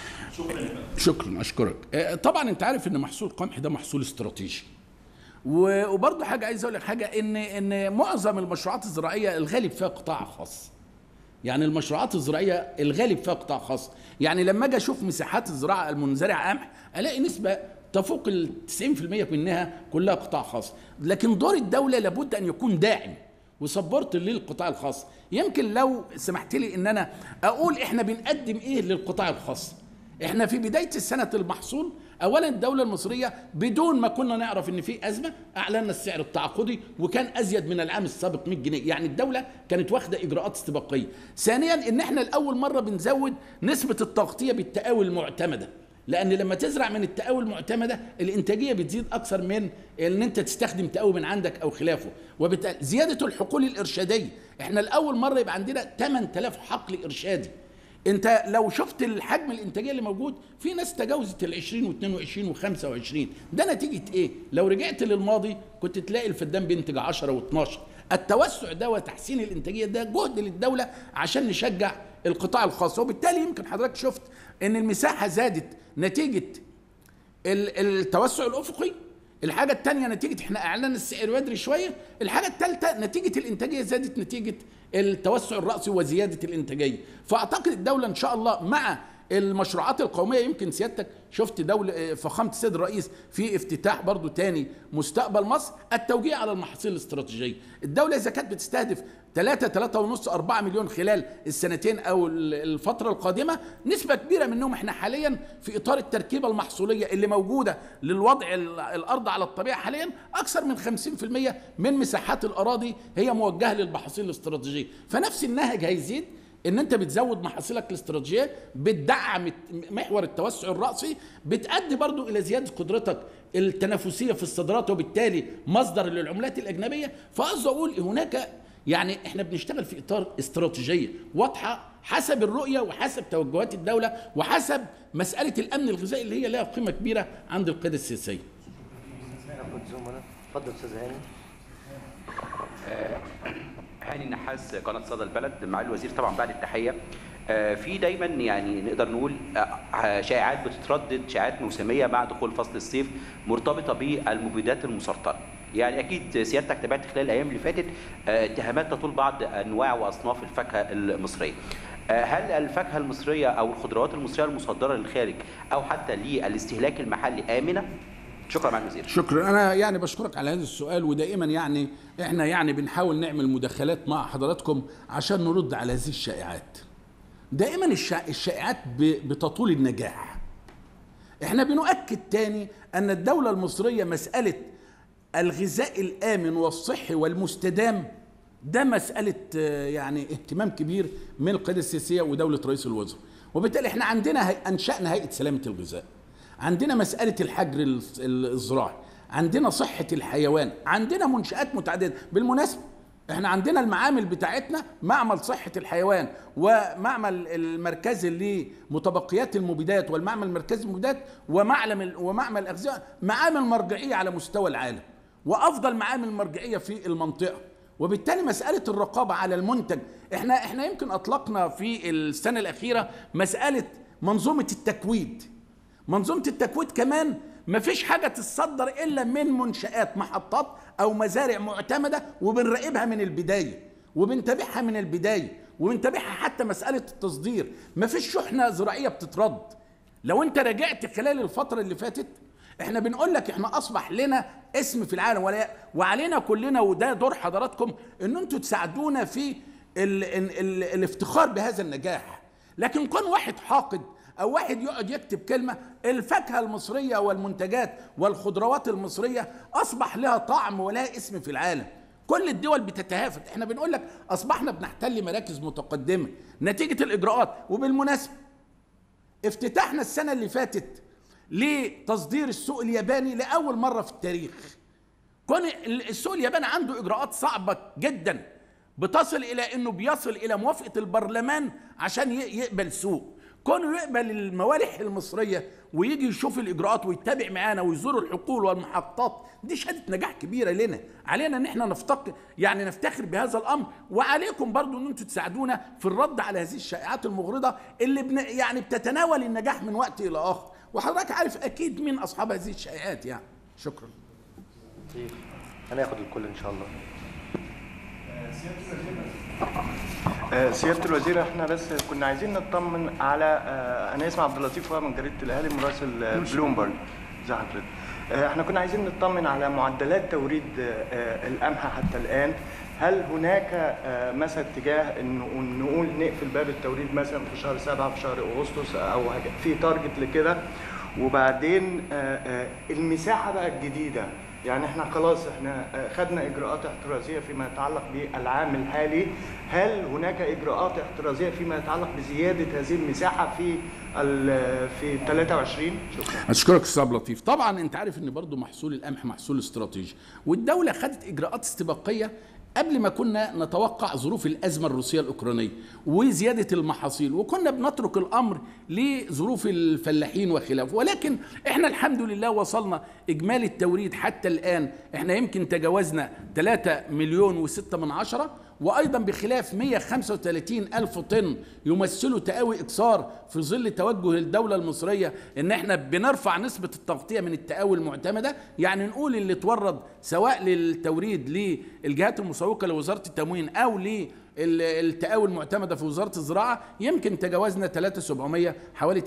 شكرا اشكرك آه، طبعا انت عارف ان محصول القمح ده محصول استراتيجي و- وبرضه حاجه عايز اقول لك حاجه ان ان معظم المشروعات الزراعيه الغالب فيها قطاع خاص يعني المشروعات الزراعيه الغالب فيها قطاع خاص يعني لما اجي اشوف مساحات الزراعه المنزرعه قمح الاقي نسبه تفوق ال 90% منها كلها قطاع خاص لكن دور الدوله لابد ان يكون داعم وسبورت للقطاع الخاص يمكن لو سمحت لي ان انا اقول احنا بنقدم ايه للقطاع الخاص احنا في بدايه السنه المحصول اولا الدوله المصريه بدون ما كنا نعرف ان في ازمه اعلنا السعر التعاقدي وكان ازيد من العام السابق 100 جنيه يعني الدوله كانت واخده اجراءات استباقيه ثانيا ان احنا لاول مره بنزود نسبه التغطيه بالتقاوي المعتمده لان لما تزرع من التقاوي المعتمده الانتاجيه بتزيد اكثر من ان انت تستخدم تقاوي من عندك او خلافه وبالتالي زياده الحقول الارشاديه احنا لاول مره يبقى عندنا 8000 حقل ارشادي انت لو شفت الحجم الانتاجيه اللي موجود في ناس تجاوزت ال 20 و22 و25 ده نتيجه ايه؟ لو رجعت للماضي كنت تلاقي الفدان بينتج 10 و12 التوسع ده وتحسين الانتاجيه ده جهد للدوله عشان نشجع القطاع الخاص وبالتالي يمكن حضرتك شفت ان المساحه زادت نتيجه ال- التوسع الافقي الحاجه الثانيه نتيجه احنا اعلان السعر بدري شويه الحاجه الثالثه نتيجه الانتاجيه زادت نتيجه التوسع الراسي وزياده الانتاجيه فاعتقد الدوله ان شاء الله مع المشروعات القوميه يمكن سيادتك شفت دوله فخامه السيد الرئيس في افتتاح برضو تاني مستقبل مصر التوجيه على المحاصيل الاستراتيجيه الدوله اذا كانت بتستهدف 3 3 ونص 4 مليون خلال السنتين او الفتره القادمه نسبه كبيره منهم احنا حاليا في اطار التركيبه المحصوليه اللي موجوده للوضع ال- الارض على الطبيعه حاليا اكثر من 50% من مساحات الاراضي هي موجهه للمحاصيل الاستراتيجيه فنفس النهج هيزيد ان انت بتزود محاصيلك الاستراتيجيه بتدعم الت- محور التوسع الراسي بتؤدي برضو الى زياده قدرتك التنافسيه في الصادرات وبالتالي مصدر للعملات الاجنبيه فقصدي اقول هناك يعني احنا بنشتغل في اطار استراتيجيه واضحه حسب الرؤيه وحسب توجهات الدوله وحسب مساله الامن الغذائي اللي هي لها قيمه كبيره عند القياده السياسيه ناخد زوم هنا اتفضل استاذ هاني هاني النحاس قناه صدى البلد مع الوزير طبعا بعد التحيه آه، في دايما يعني نقدر نقول آه، شائعات بتتردد شائعات موسميه مع دخول فصل الصيف مرتبطه بالمبيدات المسرطنه يعني اكيد سيادتك تابعت خلال الايام اللي فاتت آه، اتهامات تطول بعض انواع واصناف الفاكهه المصريه آه، هل الفاكهه المصريه او الخضروات المصريه المصدره للخارج او حتى للاستهلاك المحلي امنه شكرا مع الوزير شكرا انا يعني بشكرك على هذا السؤال ودائما يعني احنا يعني بنحاول نعمل مداخلات مع حضراتكم عشان نرد على هذه الشائعات دائما الشا- الشائعات ب- بتطول النجاح احنا بنؤكد تاني ان الدولة المصرية مسألة الغذاء الآمن والصحي والمستدام ده مسألة آه، يعني اهتمام كبير من القيادة السياسية ودولة رئيس الوزراء وبالتالي احنا عندنا هي... أنشأنا هيئة سلامة الغذاء عندنا مسألة الحجر ال- ال- الزراعي عندنا صحة الحيوان عندنا منشآت متعددة بالمناسبة احنا عندنا المعامل بتاعتنا معمل صحة الحيوان ومعمل المركزي لمتبقيات المبيدات والمعمل المركزي للمبيدات ومعلم ومعمل الأغذية معامل مرجعية على مستوى العالم وأفضل معامل مرجعية في المنطقة وبالتالي مسألة الرقابة على المنتج احنا احنا يمكن أطلقنا في السنة الأخيرة مسألة منظومة التكويد منظومة التكويد كمان ما فيش حاجة تتصدر إلا من منشآت محطات أو مزارع معتمدة وبنراقبها من البداية وبنتابعها من البداية وبنتابعها حتى مسألة التصدير ما فيش شحنة زراعية بتترد لو انت رجعت خلال الفترة اللي فاتت احنا بنقول لك احنا اصبح لنا اسم في العالم ولا وعلينا كلنا وده دور حضراتكم ان انتوا تساعدونا في ال ال ال الافتخار بهذا النجاح لكن كون واحد حاقد او واحد يقعد يكتب كلمه الفاكهه المصريه والمنتجات والخضروات المصريه اصبح لها طعم ولها اسم في العالم كل الدول بتتهافت احنا بنقول لك اصبحنا بنحتل مراكز متقدمه نتيجه الاجراءات وبالمناسبه افتتاحنا السنه اللي فاتت لتصدير السوق الياباني لاول مره في التاريخ كون السوق الياباني عنده اجراءات صعبه جدا بتصل الى انه بيصل الى موافقه البرلمان عشان ي- يقبل سوق كونه يقبل الموالح المصريه ويجي يشوف الاجراءات ويتابع معانا ويزور الحقول والمحطات دي شهاده نجاح كبيره لنا علينا ان احنا نفتقر يعني نفتخر بهذا الامر وعليكم برضو ان انتم تساعدونا في الرد على هذه الشائعات المغرضه اللي بن يعني بتتناول النجاح من وقت الى اخر وحضرتك عارف اكيد مين اصحاب هذه الشائعات يعني شكرا طيب هناخد الكل ان شاء الله آه، سيادة الوزير احنا بس كنا عايزين نطمن على آه، انا اسمي عبد اللطيف وهو من جريدة الاهلي مراسل آه، بلومبرج زي حضرتك آه، احنا كنا عايزين نطمن على معدلات توريد آه، آه، القمح حتى الان هل هناك آه، مثلا اتجاه انه نقول نقفل باب التوريد مثلا في شهر سبعة في شهر اغسطس او حاجة- في تارجت لكده وبعدين آه، آه، المساحة بقى الجديدة يعني احنا خلاص احنا آه، خدنا اجراءات احترازيه فيما يتعلق بالعام الحالي هل هناك اجراءات احترازيه فيما يتعلق بزياده هذه المساحه في ال- في 23 شكرا اشكرك استاذ عبد اللطيف طبعا انت عارف ان برضو محصول القمح محصول استراتيجي والدوله خدت اجراءات استباقيه قبل ما كنا نتوقع ظروف الأزمة الروسية الأوكرانية وزيادة المحاصيل وكنا بنترك الأمر لظروف الفلاحين وخلافه ولكن احنا الحمد لله وصلنا إجمالي التوريد حتى الآن احنا يمكن تجاوزنا 3 مليون و6 من عشرة وأيضا بخلاف 135 ألف طن يمثلوا تقاوي إكسار في ظل توجه الدولة المصرية إن احنا بنرفع نسبة التغطية من التقاوي المعتمدة يعني نقول اللي اتورد سواء للتوريد للجهات المسوقة لوزارة التموين أو للتقاوي المعتمدة في وزارة الزراعة يمكن تجاوزنا 3700 حوالي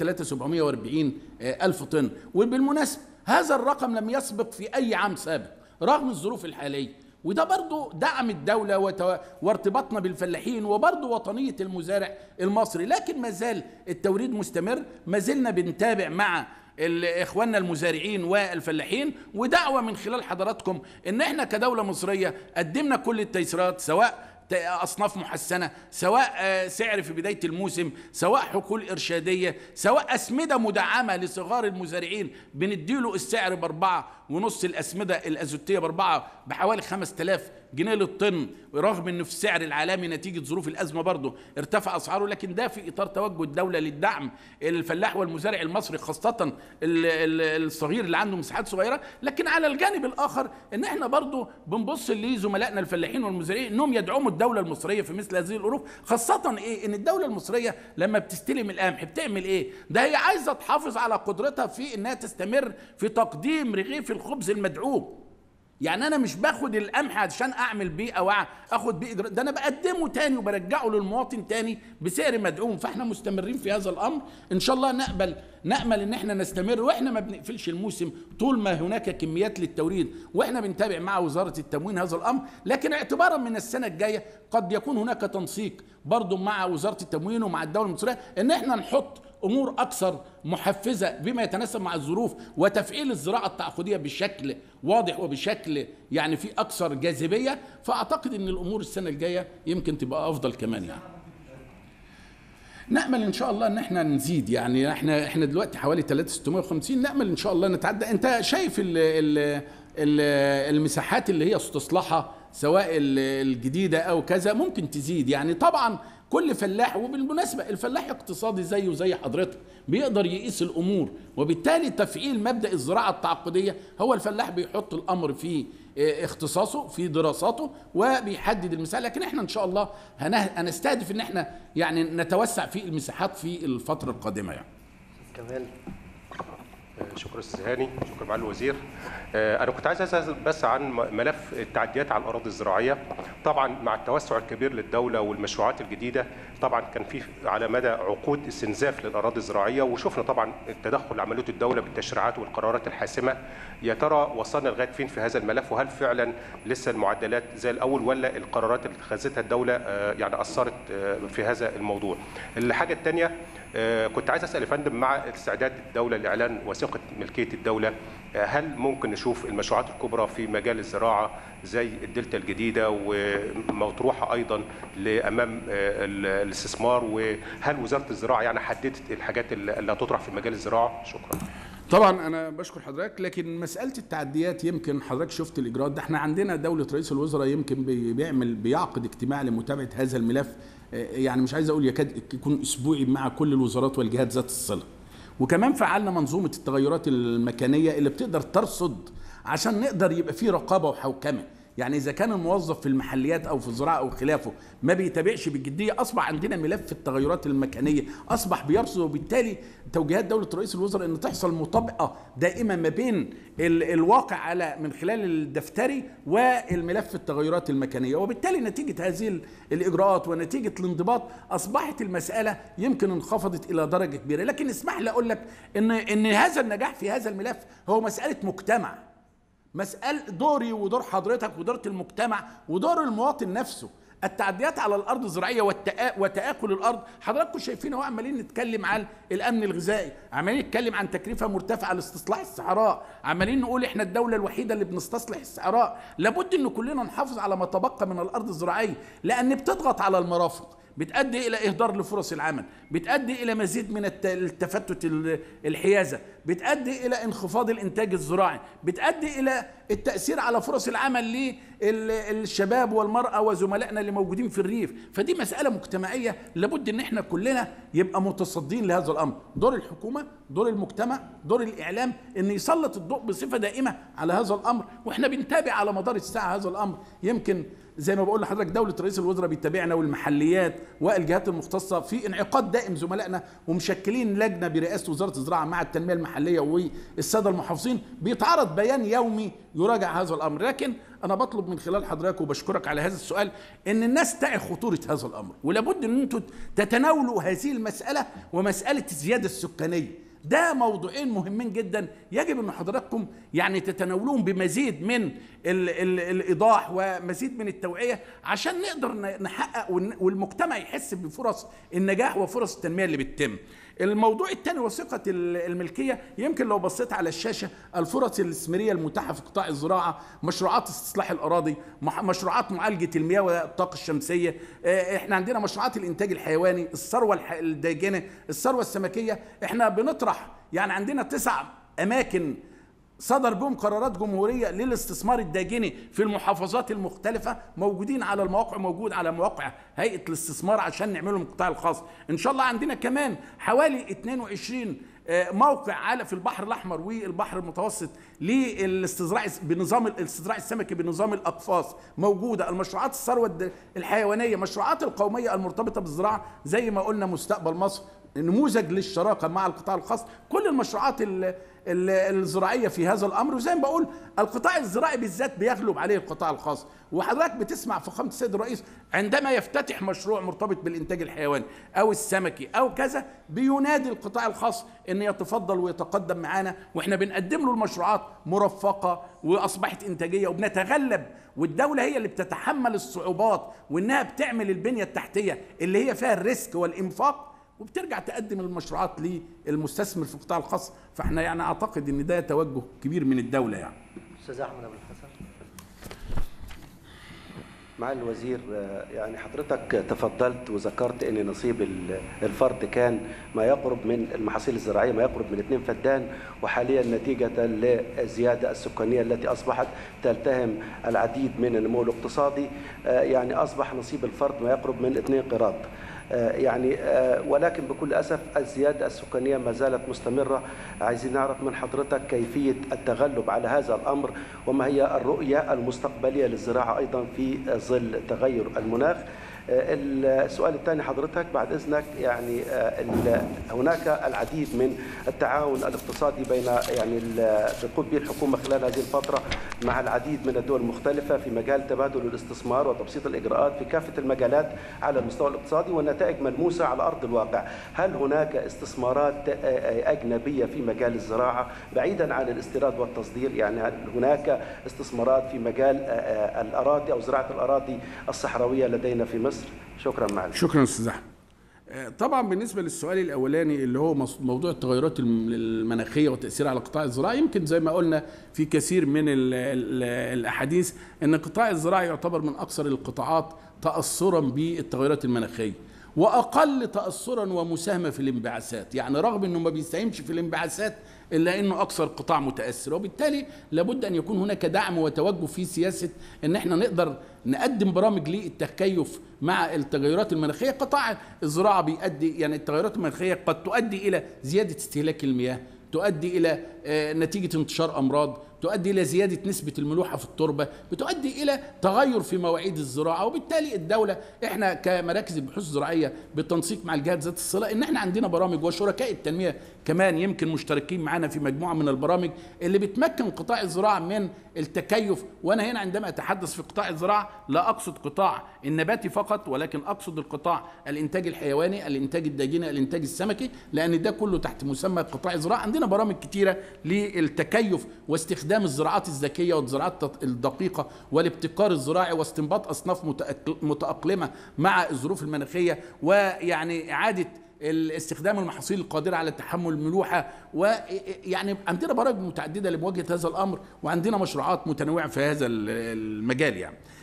3740 ألف طن وبالمناسبة هذا الرقم لم يسبق في أي عام سابق رغم الظروف الحالية وده برضو دعم الدولة وتو... وارتباطنا بالفلاحين وبرضو وطنية المزارع المصري لكن ما زال التوريد مستمر ما زلنا بنتابع مع ال- اخواننا المزارعين والفلاحين ودعوه من خلال حضراتكم ان احنا كدوله مصريه قدمنا كل التيسيرات سواء ت- اصناف محسنه سواء آه، سعر في بدايه الموسم سواء حقول ارشاديه سواء اسمده مدعمه لصغار المزارعين بنديله السعر باربعه ونص الاسمده الازوتيه باربعه بحوالي 5000 جنيه للطن رغم انه في السعر العالمي نتيجه ظروف الازمه برضه ارتفع اسعاره لكن ده في اطار توجه الدوله للدعم الفلاح والمزارع المصري خاصه ال- ال- الصغير اللي عنده مساحات صغيره لكن على الجانب الاخر ان احنا برضه بنبص لزملائنا الفلاحين والمزارعين انهم يدعموا الدوله المصريه في مثل هذه الظروف خاصه ايه ان الدوله المصريه لما بتستلم القمح بتعمل ايه ده هي عايزه تحافظ على قدرتها في انها تستمر في تقديم رغيف الخبز المدعوم يعني انا مش باخد القمح عشان اعمل بيه او أع- اخد بيه إجراء ده انا بقدمه تاني وبرجعه للمواطن تاني بسعر مدعوم فاحنا مستمرين في هذا الامر ان شاء الله نقبل نامل ان احنا نستمر واحنا ما بنقفلش الموسم طول ما هناك كميات للتوريد واحنا بنتابع مع وزاره التموين هذا الامر لكن اعتبارا من السنه الجايه قد يكون هناك تنسيق برضه مع وزاره التموين ومع الدوله المصريه ان احنا نحط امور اكثر محفزه بما يتناسب مع الظروف وتفعيل الزراعه التعاقديه بشكل واضح وبشكل يعني في اكثر جاذبيه فاعتقد ان الامور السنه الجايه يمكن تبقى افضل كمان يعني نامل ان شاء الله ان احنا نزيد يعني احنا احنا دلوقتي حوالي 3650 نامل ان شاء الله نتعدى انت شايف ال ال ال المساحات اللي هي استصلاحها سواء ال- الجديده او كذا ممكن تزيد يعني طبعا كل فلاح وبالمناسبه الفلاح اقتصادي زيه زي حضرتك بيقدر يقيس الامور وبالتالي تفعيل مبدا الزراعه التعاقديه هو الفلاح بيحط الامر في اه، اختصاصه في دراساته وبيحدد المساحه لكن احنا ان شاء الله هنه- هنستهدف ان احنا يعني نتوسع في المساحات في الفتره القادمه يعني كمال آه، شكرا استاذ هاني شكرا معالي الوزير آه، انا كنت عايز اسال بس عن م- ملف التعديات على الاراضي الزراعيه طبعا مع التوسع الكبير للدوله والمشروعات الجديده طبعا كان في على مدى عقود استنزاف للاراضي الزراعيه وشفنا طبعا التدخل اللي عملته الدوله بالتشريعات والقرارات الحاسمه يا ترى وصلنا لغايه فين في هذا الملف وهل فعلا لسه المعدلات زي الاول ولا القرارات اللي اتخذتها الدوله آه، يعني اثرت آه، في هذا الموضوع الحاجه الثانيه آه، كنت عايز اسال يا فندم مع استعداد الدوله لاعلان وثيقه ملكيه الدوله آه، هل ممكن نشوف المشروعات الكبرى في مجال الزراعه زي الدلتا الجديده ومطروحه ايضا لامام آه، ال- الاستثمار وهل وزاره الزراعه يعني حددت الحاجات اللي اللي هتطرح في مجال الزراعه شكرا طبعا انا بشكر حضرتك لكن مساله التعديات يمكن حضرتك شفت الاجراءات ده احنا عندنا دوله رئيس الوزراء يمكن بي- بيعمل بيعقد اجتماع لمتابعه هذا الملف آه، يعني مش عايز اقول يكاد يكون اسبوعي مع كل الوزارات والجهات ذات الصله وكمان فعلنا منظومه التغيرات المكانيه اللي بتقدر ترصد عشان نقدر يبقى في رقابه وحوكمه يعني اذا كان الموظف في المحليات او في الزراعه او خلافه ما بيتابعش بجديه اصبح عندنا ملف التغيرات المكانيه اصبح بيرصد وبالتالي توجيهات دوله رئيس الوزراء ان تحصل مطابقه دائمه ما بين ال- الواقع على من خلال الدفتري والملف التغيرات المكانيه وبالتالي نتيجه هذه ال- الاجراءات ونتيجه الانضباط اصبحت المساله يمكن انخفضت الى درجه كبيره لكن اسمح لي اقول لك ان ان هذا النجاح في هذا الملف هو مساله مجتمع مسألة دوري ودور حضرتك ودور المجتمع ودور المواطن نفسه التعديات على الارض الزراعيه والتآ... وتاكل الارض حضراتكم شايفين اهو عمالين نتكلم عن الامن الغذائي عمالين نتكلم عن تكلفه مرتفعه لاستصلاح الصحراء عمالين نقول احنا الدوله الوحيده اللي بنستصلح الصحراء لابد ان كلنا نحافظ على ما تبقى من الارض الزراعيه لان بتضغط على المرافق بتؤدي الى اهدار لفرص العمل بتؤدي الى مزيد من الت- التفتت ال- الحيازه بتؤدي الى انخفاض الانتاج الزراعي بتؤدي الى التاثير على فرص العمل للشباب والمراه وزملائنا اللي موجودين في الريف فدي مساله مجتمعيه لابد ان احنا كلنا يبقى متصدين لهذا الامر دور الحكومه دور المجتمع دور الاعلام ان يسلط الضوء بصفه دائمه على هذا الامر واحنا بنتابع على مدار الساعه هذا الامر يمكن زي ما بقول لحضرتك دوله رئيس الوزراء بيتابعنا والمحليات والجهات المختصه في انعقاد دائم زملائنا ومشكلين لجنه برئاسه وزاره الزراعه مع التنميه المحليه والساده المحافظين بيتعرض بيان يومي يراجع هذا الامر لكن انا بطلب من خلال حضرتك وبشكرك على هذا السؤال ان الناس تعي خطوره هذا الامر ولابد ان انتم تتناولوا هذه المساله ومساله الزياده السكانيه ده موضوعين مهمين جدا يجب ان حضراتكم يعني تتناولوهم بمزيد من ال ال الايضاح ومزيد من التوعيه عشان نقدر نحقق والمجتمع يحس بفرص النجاح وفرص التنميه اللي بتتم. الموضوع الثاني وثيقة الملكية يمكن لو بصيت على الشاشة الفرص الاستثمارية المتاحة في قطاع الزراعة مشروعات استصلاح الأراضي مشروعات معالجة المياه والطاقة الشمسية احنا عندنا مشروعات الإنتاج الحيواني الثروة الداجنة الثروة السمكية احنا بنطرح يعني عندنا تسع أماكن صدر بهم قرارات جمهوريه للاستثمار الداجني في المحافظات المختلفه موجودين على المواقع موجود على مواقع هيئه الاستثمار عشان نعملهم القطاع الخاص ان شاء الله عندنا كمان حوالي 22 موقع على في البحر الاحمر والبحر المتوسط للاستزراع بنظام الاستزراع السمكي بنظام الاقفاص موجوده المشروعات الثروه الحيوانيه مشروعات القوميه المرتبطه بالزراعه زي ما قلنا مستقبل مصر نموذج للشراكه مع القطاع الخاص كل المشروعات الزراعيه في هذا الامر وزي ما بقول القطاع الزراعي بالذات بيغلب عليه القطاع الخاص وحضرتك بتسمع فخامه السيد الرئيس عندما يفتتح مشروع مرتبط بالانتاج الحيواني او السمكي او كذا بينادي القطاع الخاص ان يتفضل ويتقدم معانا واحنا بنقدم له المشروعات مرفقه واصبحت انتاجيه وبنتغلب والدوله هي اللي بتتحمل الصعوبات وانها بتعمل البنيه التحتيه اللي هي فيها الريسك والانفاق وبترجع تقدم المشروعات للمستثمر في القطاع الخاص فاحنا يعني اعتقد ان ده توجه كبير من الدوله يعني استاذ احمد ابو الحسن معالي الوزير يعني حضرتك تفضلت وذكرت ان نصيب الفرد كان ما يقرب من المحاصيل الزراعيه ما يقرب من 2 فدان وحاليا نتيجه للزياده السكانيه التي اصبحت تلتهم العديد من النمو الاقتصادي يعني اصبح نصيب الفرد ما يقرب من 2 قراط يعني ولكن بكل اسف الزياده السكانيه ما زالت مستمره عايزين نعرف من حضرتك كيفيه التغلب على هذا الامر وما هي الرؤيه المستقبليه للزراعه ايضا في ظل تغير المناخ السؤال الثاني حضرتك بعد اذنك يعني هناك العديد من التعاون الاقتصادي بين يعني تقوم به الحكومه خلال هذه الفتره مع العديد من الدول المختلفه في مجال تبادل الاستثمار وتبسيط الاجراءات في كافه المجالات على المستوى الاقتصادي والنتائج ملموسه على ارض الواقع، هل هناك استثمارات اجنبيه في مجال الزراعه بعيدا عن الاستيراد والتصدير؟ يعني هل هناك استثمارات في مجال الاراضي او زراعه الاراضي الصحراويه لدينا في مصر؟ شكرا معلم شكرا استاذ احمد طبعا بالنسبه للسؤال الاولاني اللي هو موضوع التغيرات المناخيه وتاثيرها على القطاع الزراعي يمكن زي ما قلنا في كثير من ال ال الاحاديث ان القطاع الزراعي يعتبر من اكثر القطاعات تاثرا بالتغيرات المناخيه واقل تاثرا ومساهمه في الانبعاثات يعني رغم انه ما بيساهمش في الانبعاثات الا انه اكثر قطاع متاثر وبالتالي لابد ان يكون هناك دعم وتوجه في سياسه ان احنا نقدر نقدم برامج للتكيف مع التغيرات المناخيه قطاع الزراعه بيؤدي يعني التغيرات المناخيه قد تؤدي الى زياده استهلاك المياه تؤدي الى نتيجه انتشار امراض تؤدي الى زياده نسبه الملوحه في التربه بتؤدي الى تغير في مواعيد الزراعه وبالتالي الدوله احنا كمراكز البحوث الزراعيه بالتنسيق مع الجهات ذات الصله ان احنا عندنا برامج وشركاء التنميه كمان يمكن مشتركين معنا في مجموعه من البرامج اللي بتمكن قطاع الزراعه من التكيف وانا هنا عندما اتحدث في قطاع الزراعه لا اقصد قطاع النباتي فقط ولكن اقصد القطاع الانتاج الحيواني الانتاج الداجني الانتاج السمكي لان ده كله تحت مسمى قطاع الزراعه عندنا برامج كتيره للتكيف واستخدام الزراعات الذكيه والزراعات الدقيقه والابتكار الزراعي واستنباط اصناف متاقلمه مع الظروف المناخيه ويعني اعاده استخدام المحاصيل القادره على تحمل الملوحه ويعني عندنا برامج متعدده لمواجهه هذا الامر وعندنا مشروعات متنوعه في هذا المجال يعني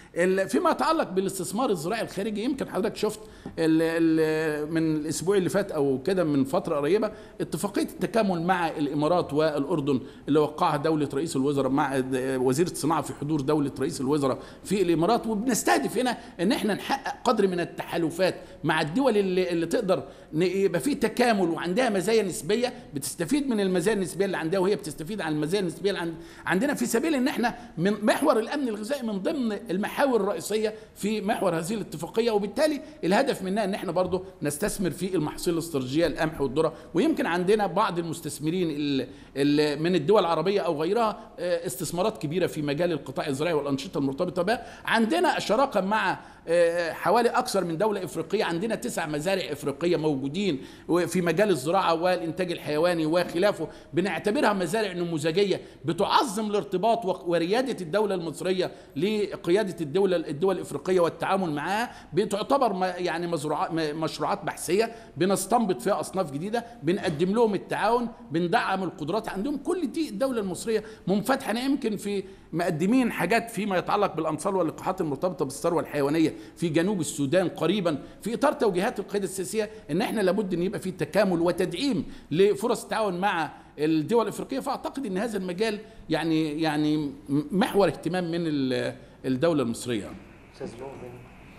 ال- فيما يتعلق بالاستثمار الزراعي الخارجي يمكن حضرتك شفت ال ال من الاسبوع اللي فات او كده من فتره قريبه اتفاقيه التكامل مع الامارات والاردن اللي وقعها دوله رئيس الوزراء مع وزيره الصناعه في حضور دوله رئيس الوزراء في الامارات وبنستهدف هنا ان احنا نحقق قدر من التحالفات مع الدول اللي, اللي تقدر ن- يبقى في تكامل وعندها مزايا نسبيه بتستفيد من المزايا النسبيه اللي عندها وهي بتستفيد عن المزايا النسبيه اللي عند عندنا في سبيل ان احنا من محور الامن الغذائي من ضمن المحاور الرئيسيه في محور هذه الاتفاقيه وبالتالي الهدف منها ان احنا برضو نستثمر في المحاصيل الاستراتيجيه القمح والذره ويمكن عندنا بعض المستثمرين ال- ال- من الدول العربيه او غيرها آه، استثمارات كبيره في مجال القطاع الزراعي والانشطه المرتبطه به عندنا شراكه مع آه، حوالي اكثر من دوله افريقيه عندنا تسع مزارع افريقيه موجودين في مجال الزراعه والانتاج الحيواني وخلافه بنعتبرها مزارع نموذجيه بتعظم الارتباط و- ورياده الدوله المصريه لقياده الدوله الدول الافريقيه والتعامل معها بتعتبر م- يعني مزروعات م- مشروعات بحثيه بنستنبط فيها اصناف جديده بنقدم لهم التعاون بندعم القدرات عندهم كل دي الدوله المصريه منفتحه أنا يمكن في مقدمين حاجات فيما يتعلق بالامصار واللقاحات المرتبطه بالثروه الحيوانيه في جنوب السودان قريبا في اطار توجيهات القياده السياسيه ان احنا لابد ان يبقى في تكامل وتدعيم لفرص التعاون مع الدول الافريقيه فاعتقد ان هذا المجال يعني يعني محور اهتمام من ال- الدوله المصريه استاذ مؤمن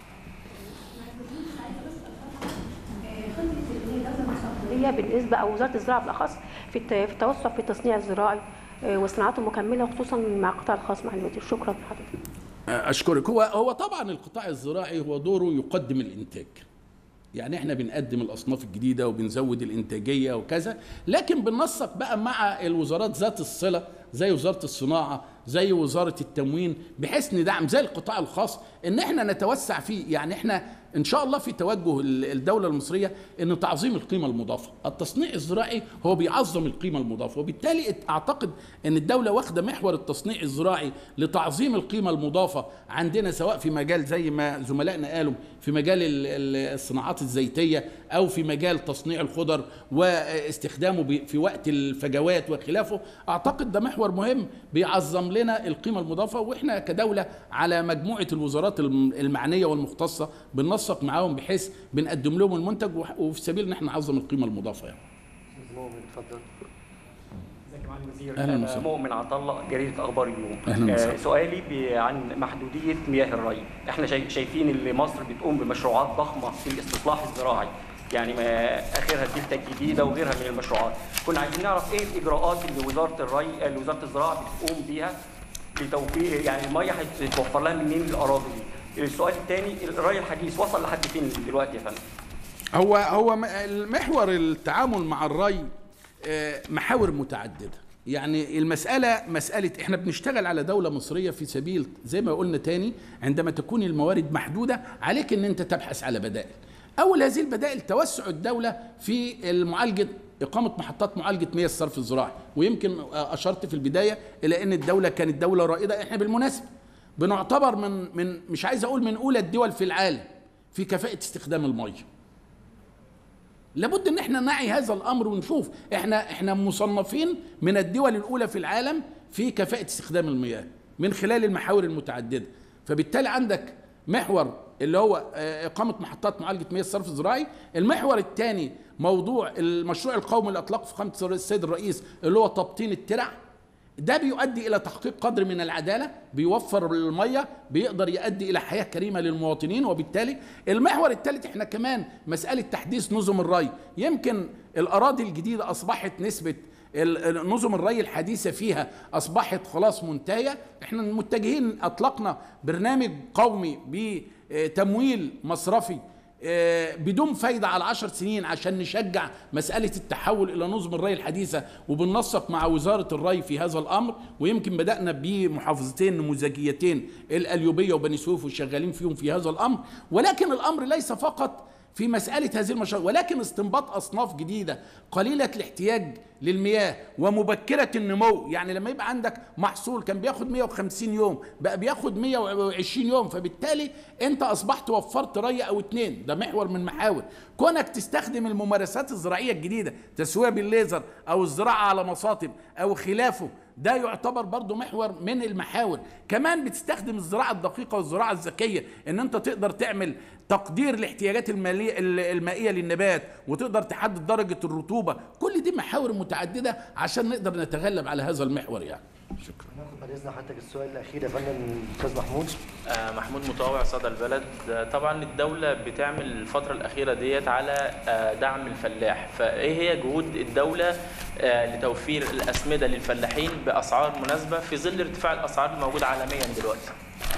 خدمة الدولة المستقبلية بالنسبة أو وزارة الزراعة بالأخص في الت- في التوسع في التصنيع الزراعي آه، والصناعات المكملة خصوصا مع القطاع الخاص مع الوزير شكرا لحضرتك اشكرك هو هو طبعا القطاع الزراعي هو دوره يقدم الانتاج يعني احنا بنقدم الاصناف الجديده وبنزود الانتاجيه وكذا لكن بننسق بقى مع الوزارات ذات الصله زي وزاره الصناعه زي وزاره التموين بحيث ندعم زي القطاع الخاص ان احنا نتوسع فيه يعني احنا ان شاء الله في توجه ال- الدوله المصريه ان تعظيم القيمه المضافه التصنيع الزراعي هو بيعظم القيمه المضافه وبالتالي اعتقد ان الدوله واخده محور التصنيع الزراعي لتعظيم القيمه المضافه عندنا سواء في مجال زي ما زملائنا قالوا في مجال ال- ال- الصناعات الزيتيه او في مجال تصنيع الخضر واستخدامه ب- في وقت الفجوات وخلافه اعتقد ده محور مهم بيعظم لنا القيمه المضافه واحنا كدوله على مجموعه الوزارات الم- المعنيه والمختصه بننسق معاهم بحيث بنقدم لهم المنتج وح- وفي سبيل ان احنا نعظم القيمه المضافه يعني. استاذ مؤمن اتفضل ازيك يا معالي الوزير أهلاً أنا وسهلاً. مؤمن عطله جريده اخبار اليوم أهلاً آه، وسهلاً. سؤالي ب- عن محدوديه مياه الري احنا شايف- شايفين ان مصر بتقوم بمشروعات ضخمه في الاستصلاح الزراعي يعني ما اخرها الدلتا الجديده وغيرها من المشروعات كنا عايزين نعرف ايه الاجراءات اللي وزاره الري اللي وزاره الزراعه بتقوم بيها لتوفير يعني الميه هتوفر لها منين الاراضي دي السؤال الثاني الري الحديث وصل لحد فين دلوقتي يا فندم هو هو م- المحور التعامل مع الري آه، محاور متعدده يعني المسألة مسألة احنا بنشتغل على دولة مصرية في سبيل زي ما قلنا تاني عندما تكون الموارد محدودة عليك ان انت تبحث على بدائل اول هذه البدائل توسع الدولة في المعالجة إقامة محطات معالجة مياه الصرف الزراعي ويمكن أشرت في البداية إلى أن الدولة كانت دولة رائدة إحنا بالمناسبة بنعتبر من من مش عايز أقول من أولى الدول في العالم في كفاءة استخدام المية لابد ان احنا نعي هذا الامر ونشوف احنا احنا مصنفين من الدول الاولى في العالم في كفاءه استخدام المياه من خلال المحاور المتعدده فبالتالي عندك محور اللي هو آه، اقامه محطات معالجه مياه الصرف الزراعي المحور الثاني موضوع المشروع القومي اللي اطلقه في خامه السيد الرئيس اللي هو تبطين الترع ده بيؤدي الى تحقيق قدر من العداله بيوفر الميه بيقدر يؤدي الى حياه كريمه للمواطنين وبالتالي المحور الثالث احنا كمان مساله تحديث نظم الري يمكن الاراضي الجديده اصبحت نسبه ال- ال- نظم الري الحديثه فيها اصبحت خلاص منتهيه احنا متجهين اطلقنا برنامج قومي بتمويل مصرفي آه، بدون فايدة على عشر سنين عشان نشجع مسألة التحول إلى نظم الري الحديثة وبننسق مع وزارة الري في هذا الأمر ويمكن بدأنا بمحافظتين نموذجيتين الأليوبية وبني سويف وشغالين فيهم في هذا الأمر ولكن الأمر ليس فقط في مسألة هذه المشروع ولكن استنباط أصناف جديدة قليلة الاحتياج للمياه ومبكرة النمو يعني لما يبقى عندك محصول كان بياخد 150 يوم بقى بياخد 120 يوم فبالتالي انت اصبحت وفرت ري او اتنين ده محور من محاور كونك تستخدم الممارسات الزراعية الجديدة تسوية بالليزر او الزراعة على مصاطب او خلافه ده يعتبر برضو محور من المحاور كمان بتستخدم الزراعه الدقيقه والزراعه الذكيه ان انت تقدر تعمل تقدير الاحتياجات الماليه المائيه للنبات وتقدر تحدد درجه الرطوبه كل دي محاور متعدده عشان نقدر نتغلب على هذا المحور يعني شكرا ناخد بعد اذن حضرتك السؤال الاخير يا فندم استاذ محمود آه، محمود مطاوع صدى البلد آه، طبعا الدولة بتعمل الفترة الأخيرة ديت على آه، دعم الفلاح فإيه هي جهود الدولة آه، لتوفير الأسمدة للفلاحين بأسعار مناسبة في ظل ارتفاع الأسعار الموجودة عالميا دلوقتي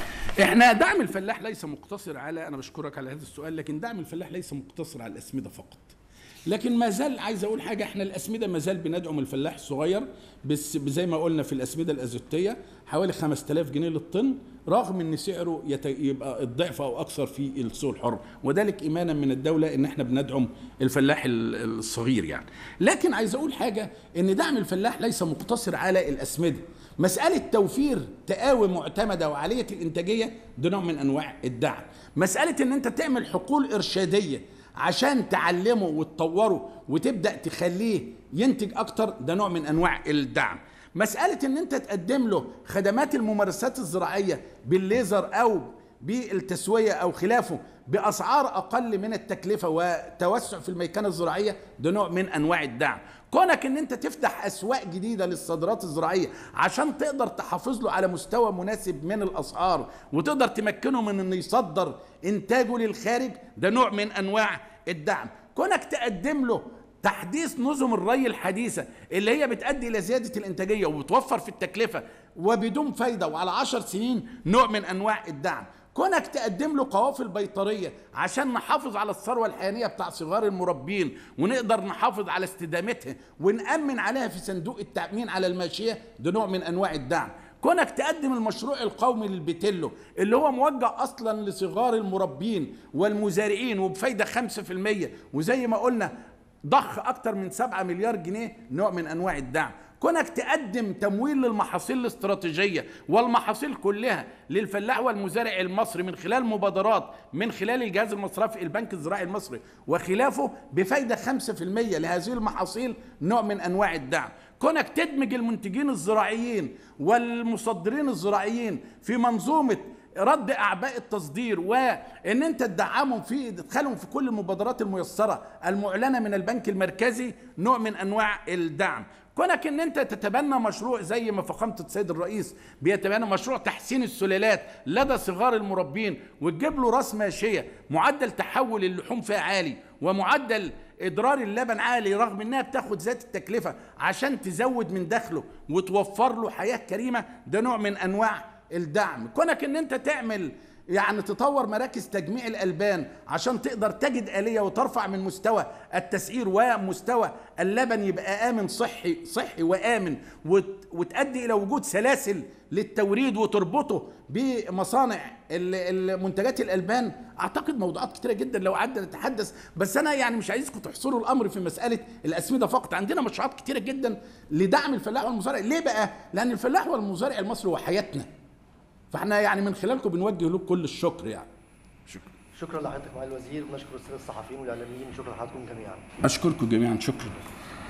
احنا دعم الفلاح ليس مقتصر على انا بشكرك على هذا السؤال لكن دعم الفلاح ليس مقتصر على الاسمده فقط لكن ما زال عايز اقول حاجه احنا الاسمده ما زال بندعم الفلاح الصغير بس زي ما قلنا في الاسمده الازوتيه حوالي 5000 جنيه للطن رغم ان سعره يت- يبقى الضعف او اكثر في السوق الحر وذلك ايمانا من الدوله ان احنا بندعم الفلاح ال- الصغير يعني لكن عايز اقول حاجه ان دعم الفلاح ليس مقتصر على الاسمده مسألة توفير تقاوي معتمدة وعالية الإنتاجية ده نوع من أنواع الدعم مسألة إن أنت تعمل حقول إرشادية عشان تعلمه وتطوره وتبدأ تخليه ينتج أكتر ده نوع من أنواع الدعم مسألة إن أنت تقدم له خدمات الممارسات الزراعية بالليزر أو بالتسوية أو خلافه بأسعار أقل من التكلفة وتوسع في الميكنة الزراعية ده نوع من أنواع الدعم كونك ان انت تفتح اسواق جديده للصادرات الزراعيه عشان تقدر تحافظ له على مستوى مناسب من الاسعار وتقدر تمكنه من انه يصدر انتاجه للخارج ده نوع من انواع الدعم كونك تقدم له تحديث نظم الري الحديثة اللي هي بتؤدي إلى زيادة الإنتاجية وبتوفر في التكلفة وبدون فايدة وعلى عشر سنين نوع من أنواع الدعم كونك تقدم له قوافل بيطريه عشان نحافظ على الثروه الحيوانيه بتاع صغار المربين ونقدر نحافظ على استدامتها ونامن عليها في صندوق التامين على الماشيه ده نوع من انواع الدعم كونك تقدم المشروع القومي للبيتيلو اللي هو موجه اصلا لصغار المربين والمزارعين وبفايده 5% وزي ما قلنا ضخ اكتر من 7 مليار جنيه نوع من انواع الدعم كونك تقدم تمويل للمحاصيل الاستراتيجية والمحاصيل كلها للفلاح والمزارع المصري من خلال مبادرات من خلال الجهاز المصرفي البنك الزراعي المصري وخلافه بفايدة 5% لهذه المحاصيل نوع من أنواع الدعم كونك تدمج المنتجين الزراعيين والمصدرين الزراعيين في منظومة رد اعباء التصدير وان انت تدعمهم في تدخلهم في كل المبادرات الميسره المعلنه من البنك المركزي نوع من انواع الدعم كونك ان انت تتبنى مشروع زي ما فخامه السيد الرئيس بيتبنى مشروع تحسين السلالات لدى صغار المربين وتجيب له راس ماشيه معدل تحول اللحوم فيها عالي ومعدل ادرار اللبن عالي رغم انها بتاخد ذات التكلفه عشان تزود من دخله وتوفر له حياه كريمه ده نوع من انواع الدعم كونك ان انت تعمل يعني تطور مراكز تجميع الالبان عشان تقدر تجد اليه وترفع من مستوى التسعير ومستوى اللبن يبقى امن صحي صحي وامن وت وتؤدي الى وجود سلاسل للتوريد وتربطه بمصانع ال- ال- منتجات الالبان اعتقد موضوعات كتيره جدا لو قعدنا نتحدث بس انا يعني مش عايزكم تحصروا الامر في مساله الاسمده فقط عندنا مشروعات كتيره جدا لدعم الفلاح والمزارع ليه بقى لان الفلاح والمزارع المصري هو حياتنا فاحنا يعني من خلالكم بنوجه له كل الشكر يعني شكرا لحضرتك معالي الوزير ونشكر الساده الصحفيين والاعلاميين شكرا لحضراتكم جميعا اشكركم جميعا شكرا